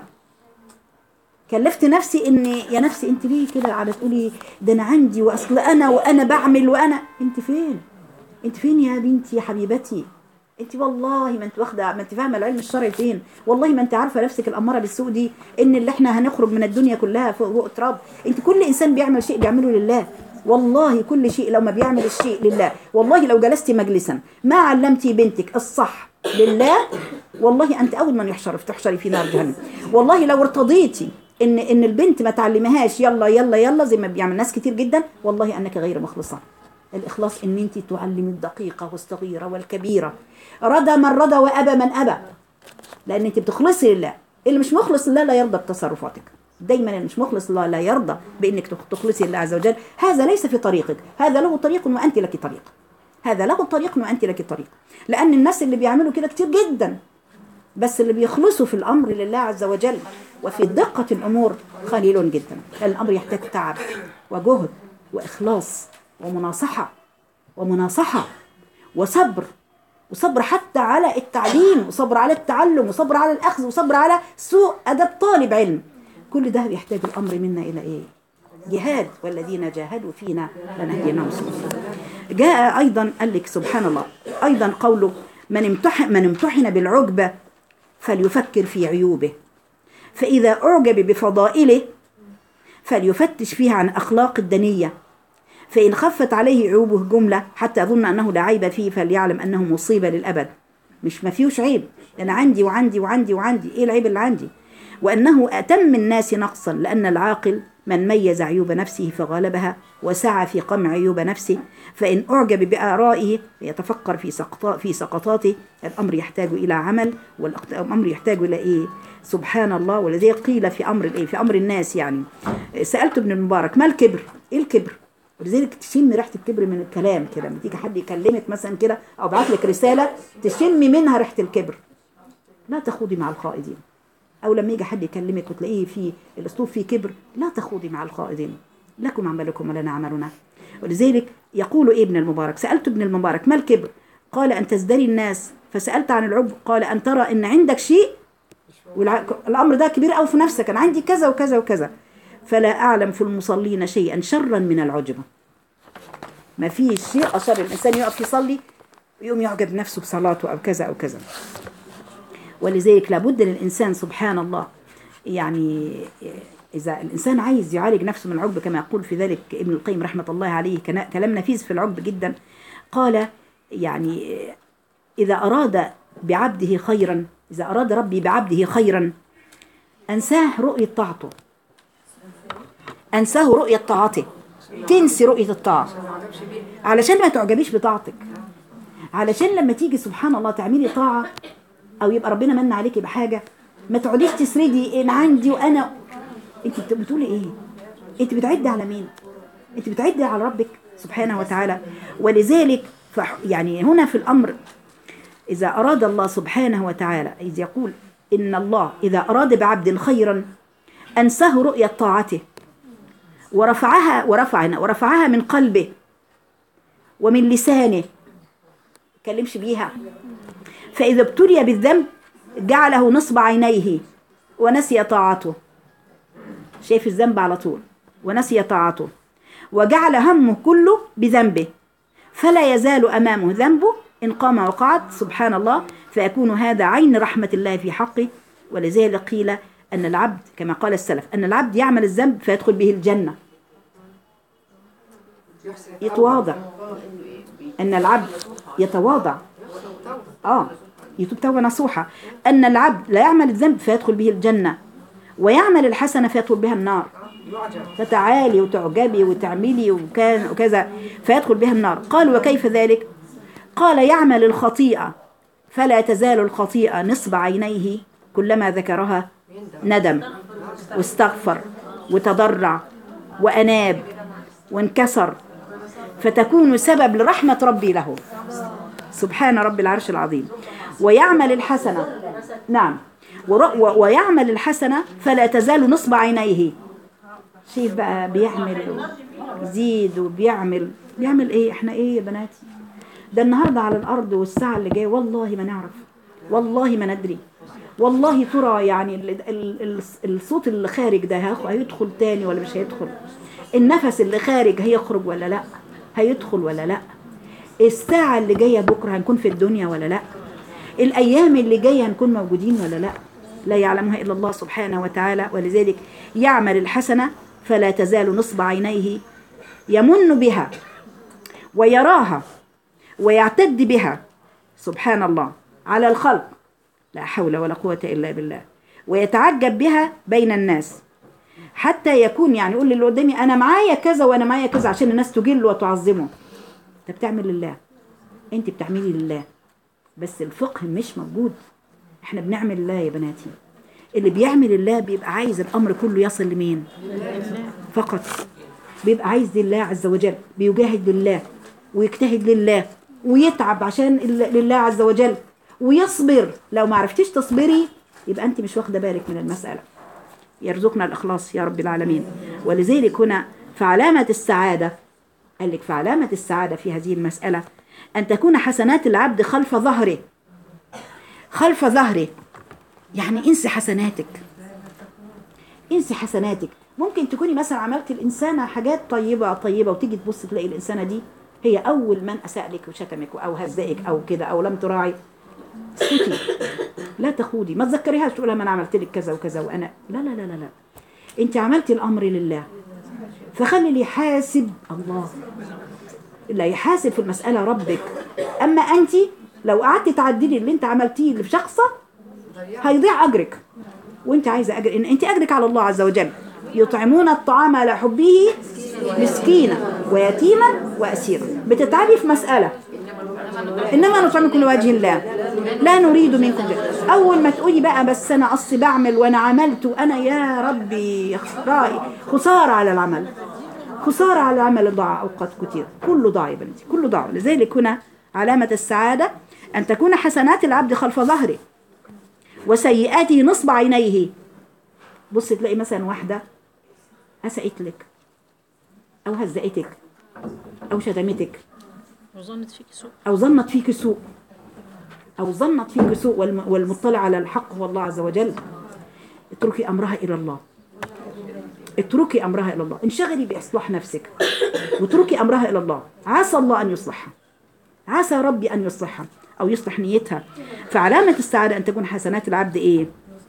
كلفت نفسي ان يا نفسي انت ليه كده على تقولي ده انا عندي واصل انا وانا بعمل وانا انت فين انت فين يا بنتي يا حبيبتي انت والله ما انت واخده ما انت فاهمه العلم الشرعي فين والله ما انت عارفه نفسك الاماره بالسوء دي ان اللي احنا هنخرج من الدنيا كلها فوق فوق تراب انت كل انسان بيعمل شيء بيعمله لله والله كل شيء لو ما بيعمل الشيء لله والله لو جلستي مجلسا ما علمتي بنتك الصح لله والله انت اول من يحشر تحشري في نار جهنم والله لو ارتضيتي ان ان البنت ما تعلمهاش يلا يلا يلا زي ما بيعمل ناس كتير جدا والله انك غير مخلصه الاخلاص ان انت تعلمي الدقيقه والصغيره والكبيره رضى من رضى وابى من ابى لان انت بتخلصي لله اللي مش مخلص لله لا يرضى بتصرفاتك دايما اللي مش مخلص لله لا يرضى بانك تخ- تخلصي لله عز وجل هذا ليس في طريقك هذا له طريق وانت لك طريق هذا له طريق وانت لك طريق لان الناس اللي بيعملوا كده كتير جدا بس اللي بيخلصوا في الامر لله عز وجل وفي دقه الامور قليل جدا الامر يحتاج تعب وجهد واخلاص ومناصحه ومناصحه وصبر وصبر حتى على التعليم وصبر على التعلم وصبر على الأخذ وصبر على سوء أدب طالب علم كل ده يحتاج الأمر منا إلى إيه جهاد والذين جاهدوا فينا لنهدينهم سبلا جاء أيضا قال لك سبحان الله أيضا قوله من امتحن, من امتحن بالعجبة فليفكر في عيوبه فإذا أعجب بفضائله فليفتش فيها عن أخلاق الدنية فإن خفت عليه عيوبه جملة حتى أظن أنه لا عيب فيه فليعلم أنه مصيبة للأبد مش ما فيهوش عيب أنا عندي وعندي وعندي وعندي إيه العيب اللي عندي وأنه أتم الناس نقصا لأن العاقل من ميز عيوب نفسه فغالبها وسعى في قمع عيوب نفسه فإن أعجب بآرائه يتفكر في سقطا في سقطاته الأمر يحتاج إلى عمل والأمر يحتاج إلى إيه سبحان الله ولذلك قيل في أمر الإيه في أمر الناس يعني سألت ابن المبارك ما الكبر إيه الكبر ولذلك تشم ريحه الكبر من الكلام كده لما تيجي حد يكلمك مثلا كده او بعت لك رساله تشمي منها ريحه الكبر لا تخوضي مع الخائضين او لما يجي حد يكلمك وتلاقيه في الاسلوب فيه كبر لا تخوضي مع الخائضين لكم عملكم ولنا عملنا ولذلك يقول إيه ابن المبارك سالت ابن المبارك ما الكبر قال ان تزدري الناس فسالت عن العجب قال ان ترى ان عندك شيء والامر ده كبير قوي في نفسك انا عندي كذا وكذا وكذا فلا اعلم في المصلين شيئا شرا من العجب ما فيش شيء اشر الانسان يقف يصلي ويقوم يعجب نفسه بصلاته او كذا او كذا ولذلك لابد للانسان سبحان الله يعني اذا الانسان عايز يعالج نفسه من العجب كما يقول في ذلك ابن القيم رحمه الله عليه كان- كلام نفيس في العجب جدا قال يعني اذا اراد بعبده خيرا اذا اراد ربي بعبده خيرا انساه رؤيه طاعته انساه رؤيه طاعته تنسي رؤيه الطاعه علشان ما تعجبيش بطاعتك علشان لما تيجي سبحان الله تعملي طاعة أو يبقى ربنا من عليكي بحاجة ما تقعديش تسردي إن عندي وأنا أنت بت- بتقولي إيه؟ أنت بتعدي على مين؟ أنت بتعدي على ربك سبحانه وتعالى ولذلك فح يعني هنا في الأمر إذا أراد الله سبحانه وتعالى إذ يقول إن الله إذا أراد بعبد خيرا أنساه رؤية طاعته ورفعها ورفعنا ورفعها من قلبه ومن لسانه كلمش بيها فإذا ابتلي بالذنب جعله نصب عينيه ونسي طاعته شايف الذنب على طول ونسي طاعته وجعل همه كله بذنبه فلا يزال أمامه ذنبه إن قام وقعد سبحان الله فيكون هذا عين رحمة الله في حقه ولذلك قيل أن العبد كما قال السلف أن العبد يعمل الذنب فيدخل به الجنة يتواضع أن العبد يتواضع آه يتوب توبة نصوحة أن العبد لا يعمل الذنب فيدخل به الجنة ويعمل الحسنة فيدخل بها النار فتعالي وتعجبي وتعملي وكان وكذا فيدخل بها النار قال وكيف ذلك قال يعمل الخطيئة فلا تزال الخطيئة نصب عينيه كلما ذكرها ندم واستغفر وتضرع وأناب وانكسر فتكون سبب لرحمة ربي له سبحان رب العرش العظيم ويعمل الحسنة نعم ور- و- ويعمل الحسنة فلا تزال نصب عينيه شايف بقى بيعمل يزيد وبيعمل بيعمل ايه احنا ايه يا بناتي ده النهارده على الارض والساعه اللي جايه والله ما نعرف والله ما ندري والله ترى يعني ال ال ال الصوت اللي خارج ده هيخ- هيدخل تاني ولا مش هيدخل النفس اللي خارج هيخرج ولا لا هيدخل ولا لا الساعة اللي جاية بكرة هنكون في الدنيا ولا لا الأيام اللي جاية هنكون موجودين ولا لا لا يعلمها إلا الله سبحانه وتعالى ولذلك يعمل الحسنة فلا تزال نصب عينيه يمن بها ويراها ويعتد بها سبحان الله على الخلق لا حول ولا قوة إلا بالله ويتعجب بها بين الناس حتى يكون يعني يقول للي قدامي أنا معايا كذا وأنا معايا كذا عشان الناس تجل وتعظمه أنت بتعمل لله أنت بتعملي لله بس الفقه مش موجود احنا بنعمل لله يا بناتي اللي بيعمل الله بيبقى عايز الأمر كله يصل لمين فقط بيبقى عايز لله عز وجل بيجاهد لله ويجتهد لله ويتعب عشان ال- لله عز وجل ويصبر لو ما عرفتيش تصبري يبقى انت مش واخده بالك من المساله يرزقنا الاخلاص يا رب العالمين ولذلك هنا فعلامه السعاده قال لك فعلامه السعاده في هذه المساله ان تكون حسنات العبد خلف ظهره خلف ظهره يعني انسي حسناتك انسي حسناتك ممكن تكوني مثلا عملت الانسانه حاجات طيبه طيبه وتيجي تبص تلاقي الانسانه دي هي اول من اساء لك وشتمك او هزئك او كده او لم تراعي اسكتي لا تخوضي ما تذكريهاش تقولها ما انا عملت لك كذا وكذا وانا لا لا لا لا لا انت عملتي الامر لله فخلي اللي يحاسب الله اللي يحاسب في المساله ربك اما انت لو قعدتي تعدلي اللي انت عملتيه لشخصه هيضيع اجرك وانت عايزه اجر ان انت اجرك على الله عز وجل يطعمون الطعام على حبه مسكينا ويتيما واسيرا بتتعبي في مساله انما نطعمكم لوجه الله لا نريد منكم جزاء. اول ما تقولي بقى بس انا اصلي بعمل وانا عملت وانا يا ربي خسارة خساره على العمل خساره على العمل ضاع اوقات كتير كله ضاع يا بنتي كله ضاع لذلك هنا علامه السعاده ان تكون حسنات العبد خلف ظهره وسيئاته نصب عينيه بص تلاقي مثلا واحدة أسأت لك أو أو ظنت فيك سوء والم- والمطلع على الحق هو الله عز وجل اتركي أمرها إلى الله اتركي أمرها إلى الله انشغلي بإصلاح نفسك واتركي أمرها إلى الله عسى الله أن يصلحها عسى ربي أن يصلحها أو يصلح نيتها فعلامة السعادة أن تكون حسنات العبد إيه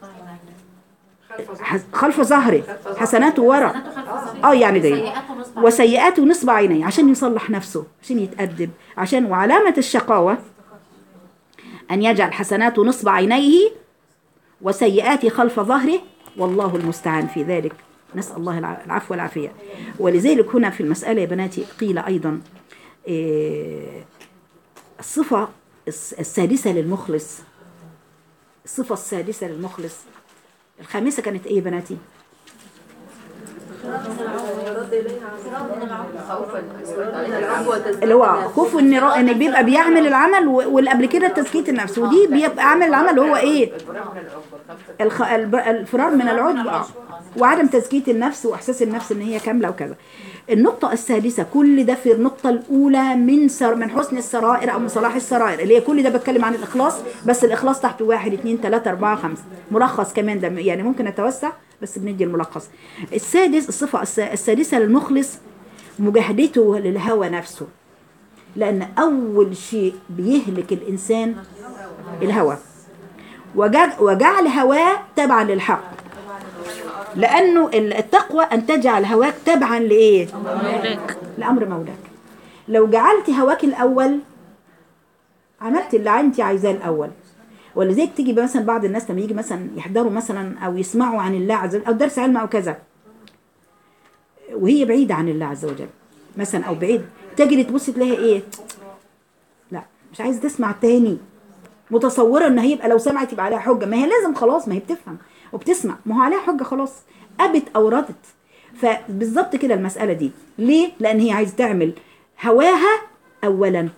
حس- خلف ظهره حسناته ورا اه يعني ده وسيئاته نصب عينيه عشان يصلح نفسه عشان يتأدب عشان وعلامة الشقاوة أن يجعل حسناته نصب عينيه وسيئاته خلف ظهره والله المستعان في ذلك نسأل الله الع- العفو والعافية ولذلك هنا في المسألة يا بناتي قيل أيضا إيه، الصفة الس- السادسة للمخلص الصفة السادسة للمخلص الخامسة كانت ايه يا بناتي اللي هو خوف ان ان بيبقى بيعمل العمل و- واللي قبل كده تزكية النفس ودي بيبقى عامل العمل هو ايه الخ... الب- الفرار من العجب آه. وعدم تزكية النفس واحساس النفس ان هي كاملة وكذا النقطة السادسة كل ده في النقطة الأولى من سر من حسن السرائر أو من صلاح السرائر اللي هي كل ده بتكلم عن الإخلاص بس الإخلاص تحته واحد اتنين تلاتة أربعة خمسة ملخص كمان ده يعني ممكن نتوسع بس بندي الملخص السادس الصفة الس- السادسة للمخلص مجاهدته للهوى نفسه لأن أول شيء بيهلك الإنسان الهوى وجع- وجعل هواه تبعا للحق لأنه التقوى أن تجعل هواك تبعا لإيه؟ لأمر مولاك لو جعلت هواك الأول عملت اللي أنت عايزاه الأول ولذلك تيجي مثلا بعض الناس لما يجي مثلا يحضروا مثلا أو يسمعوا عن الله عز وجل أو درس علم أو كذا وهي بعيدة عن الله عز وجل مثلا أو بعيد تجري تبص تلاقيها إيه؟ لا مش عايزة تسمع تاني متصورة ان هيبقى لو سمعت يبقى عليها حجة ما هي لازم خلاص ما هي بتفهم وبتسمع ما هو عليها حجة خلاص أبت أو ردت فبالظبط كده المسألة دي ليه؟ لأن هي عايزة تعمل هواها أولا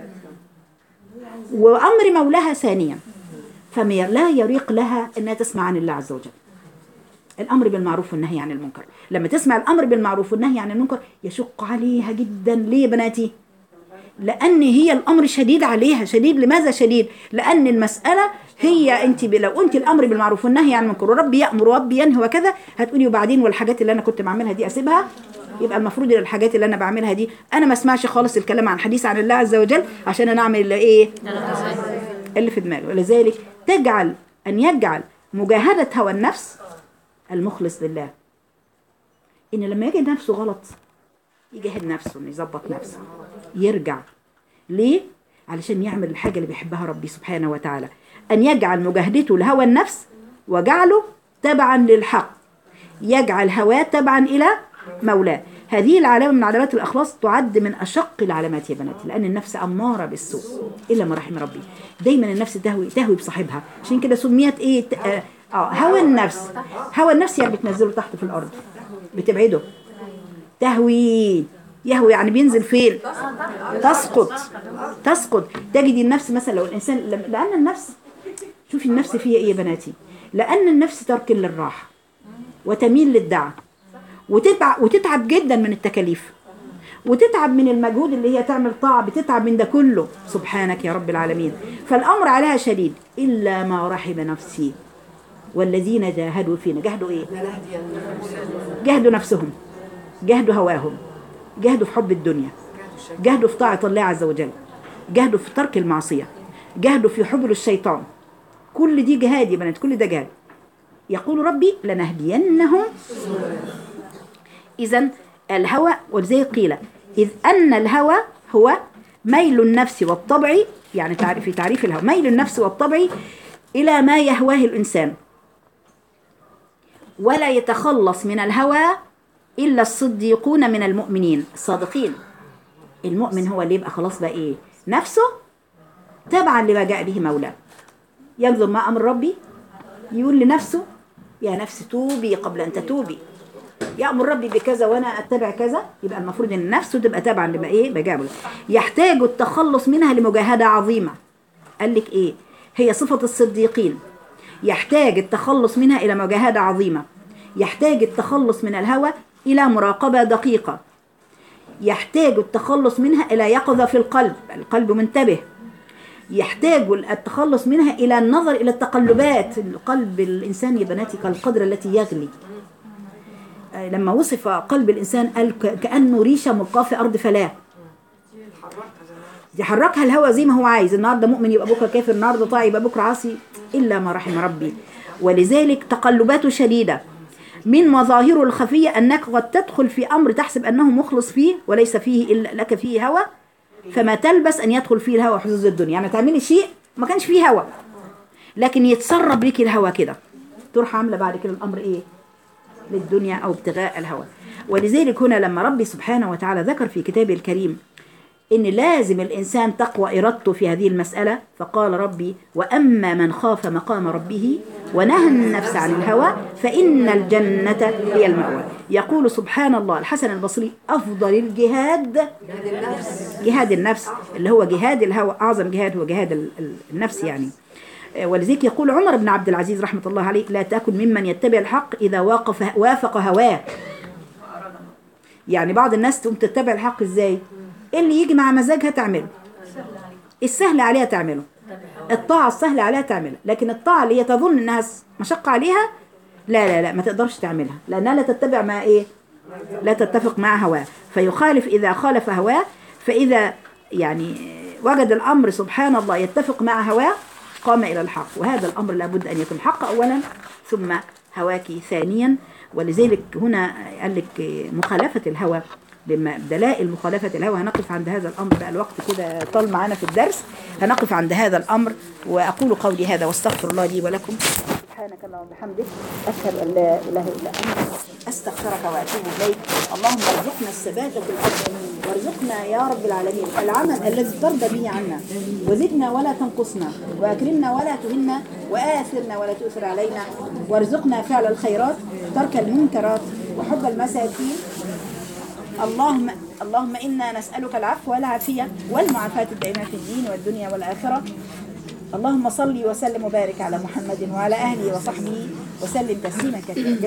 وأمر مولاها ثانيا فما لا يريق لها أنها تسمع عن الله عز وجل الأمر بالمعروف والنهي عن المنكر لما تسمع الأمر بالمعروف والنهي عن المنكر يشق عليها جدا ليه يا بناتي؟ لان هي الامر شديد عليها شديد لماذا شديد لان المساله هي انت ب- لو انت الامر بالمعروف والنهي عن المنكر وربي يامر وربي ينهى وكذا هتقولي وبعدين والحاجات اللي انا كنت بعملها دي اسيبها يبقى المفروض ان الحاجات اللي انا بعملها دي انا ما اسمعش خالص الكلام عن حديث عن الله عز وجل عشان انا اعمل اللي ايه اللي في دماغي ولذلك تجعل ان يجعل مجاهده هوى النفس المخلص لله ان لما يجد نفسه غلط يجاهد نفسه انه يظبط نفسه يرجع ليه علشان يعمل الحاجة اللي بيحبها ربي سبحانه وتعالى أن يجعل مجاهدته لهوى النفس وجعله تبعا للحق يجعل هواه تبعا إلى مولاه هذه العلامة من علامات الإخلاص تعد من أشق العلامات يا بنات لأن النفس أمارة بالسوء إلا ما رحم ربي دايما النفس تهوي تهوي بصاحبها عشان كده سميت إيه ت- آه آه، هوى النفس هوى النفس يعني بتنزله تحت في الأرض بتبعده تهوي يهوي يعني بينزل فين تسقط تسقط تجد النفس مثلا لو الانسان لم- لان النفس شوفي النفس فيها ايه يا بناتي لان النفس ترك للراحه وتميل للدعه وتتعب وتتعب جدا من التكاليف وتتعب من المجهود اللي هي تعمل طاعه بتتعب من ده كله سبحانك يا رب العالمين فالامر عليها شديد الا ما رحم نفسي والذين جاهدوا فينا جاهدوا ايه جاهدوا نفسهم جاهدوا هواهم جاهدوا في حب الدنيا جاهدوا في طاعة الله عز وجل جاهدوا في ترك المعصية جاهدوا في حبل الشيطان كل دي جهاد يا بنات كل ده جهاد يقول ربي لنهدينهم إذا الهوى ولذلك قيل إذ أن الهوى هو ميل النفس والطبع يعني تعريف في تعريف الهوى ميل النفس والطبع إلى ما يهواه الإنسان ولا يتخلص من الهوى إلا الصديقون من المؤمنين الصادقين المؤمن هو اللي يبقى خلاص بقى إيه نفسه تبعا لما جاء به مولاه ينظر ما أمر ربي يقول لنفسه يا نفس توبي قبل أن تتوبي يأمر ربي بكذا وأنا أتبع كذا يبقى المفروض إن نفسه تبقى تبعا لما إيه بجابه يحتاج التخلص منها لمجاهدة عظيمة قال لك إيه هي صفة الصديقين يحتاج التخلص منها إلى مجاهدة عظيمة يحتاج التخلص من الهوى إلى مراقبة دقيقة يحتاج التخلص منها إلى يقظة في القلب القلب منتبه يحتاج التخلص منها إلى النظر إلى التقلبات قلب الإنسان يا بناتي كالقدر التي يغلي آه، لما وصف قلب الإنسان قال ك- كأنه ريشة ملقاة في أرض فلاة يحركها الهوى زي ما هو عايز النهارده مؤمن يبقى بكره كافر النهارده طاعي يبقى بكره عاصي الا ما رحم ربي ولذلك تقلباته شديده من مظاهره الخفيه انك قد تدخل في امر تحسب انه مخلص فيه وليس فيه الا لك فيه هوى فما تلبس ان يدخل فيه الهوى حظوظ الدنيا يعني تعملي شيء ما كانش فيه هوى لكن يتسرب لك الهوى كده تروح عامله بعد كده الامر ايه للدنيا أو ابتغاء الهوى ولذلك هنا لما ربي سبحانه وتعالى ذكر في كتابه الكريم إن لازم الإنسان تقوى إرادته في هذه المسألة فقال ربي وأما من خاف مقام ربه ونهى النفس عن الهوى فإن الجنة هي المأوى يقول سبحان الله الحسن البصري أفضل الجهاد جهاد النفس اللي هو جهاد الهوى أعظم جهاد هو جهاد ال- ال- النفس يعني ولذلك يقول عمر بن عبد العزيز رحمة الله عليه لا تكن ممن يتبع الحق إذا واقف وافق هواه يعني بعض الناس تقوم تتبع الحق ازاي اللي يجي مع مزاجها تعمله السهل عليها تعمله الطاعة السهل عليها تعملها لكن الطاعة اللي هي تظن انها س- مشقة عليها لا لا لا ما تقدرش تعملها لانها لا تتبع مع ايه لا تتفق مع هواه فيخالف اذا خالف هواه فاذا يعني وجد الامر سبحان الله يتفق مع هواه قام الى الحق وهذا الامر لابد ان يكون حق اولا ثم هواك ثانيا ولذلك هنا قال لك مخالفة الهوى لما دلائل مخالفة الهوى هنقف عند هذا الأمر بقى الوقت كده طال معانا في الدرس هنقف عند هذا الأمر وأقول قولي هذا واستغفر الله لي ولكم سبحانك اللهم وبحمدك أشهد أن لا إله إلا أنت أستغفرك وأتوب إليك اللهم ارزقنا الثبات في الأرض وارزقنا يا رب العالمين العمل الذي ترضى به عنا وزدنا ولا تنقصنا وأكرمنا ولا تهنا وآثرنا ولا تؤثر علينا وارزقنا فعل الخيرات ترك المنكرات وحب المساكين اللهم اللهم إنا نسألك العفو والعافية والمعافاة الدائمة في الدين والدنيا والآخرة اللهم صل وسلم وبارك على محمد وعلى أهله وصحبه وسلم تسليما كثيرا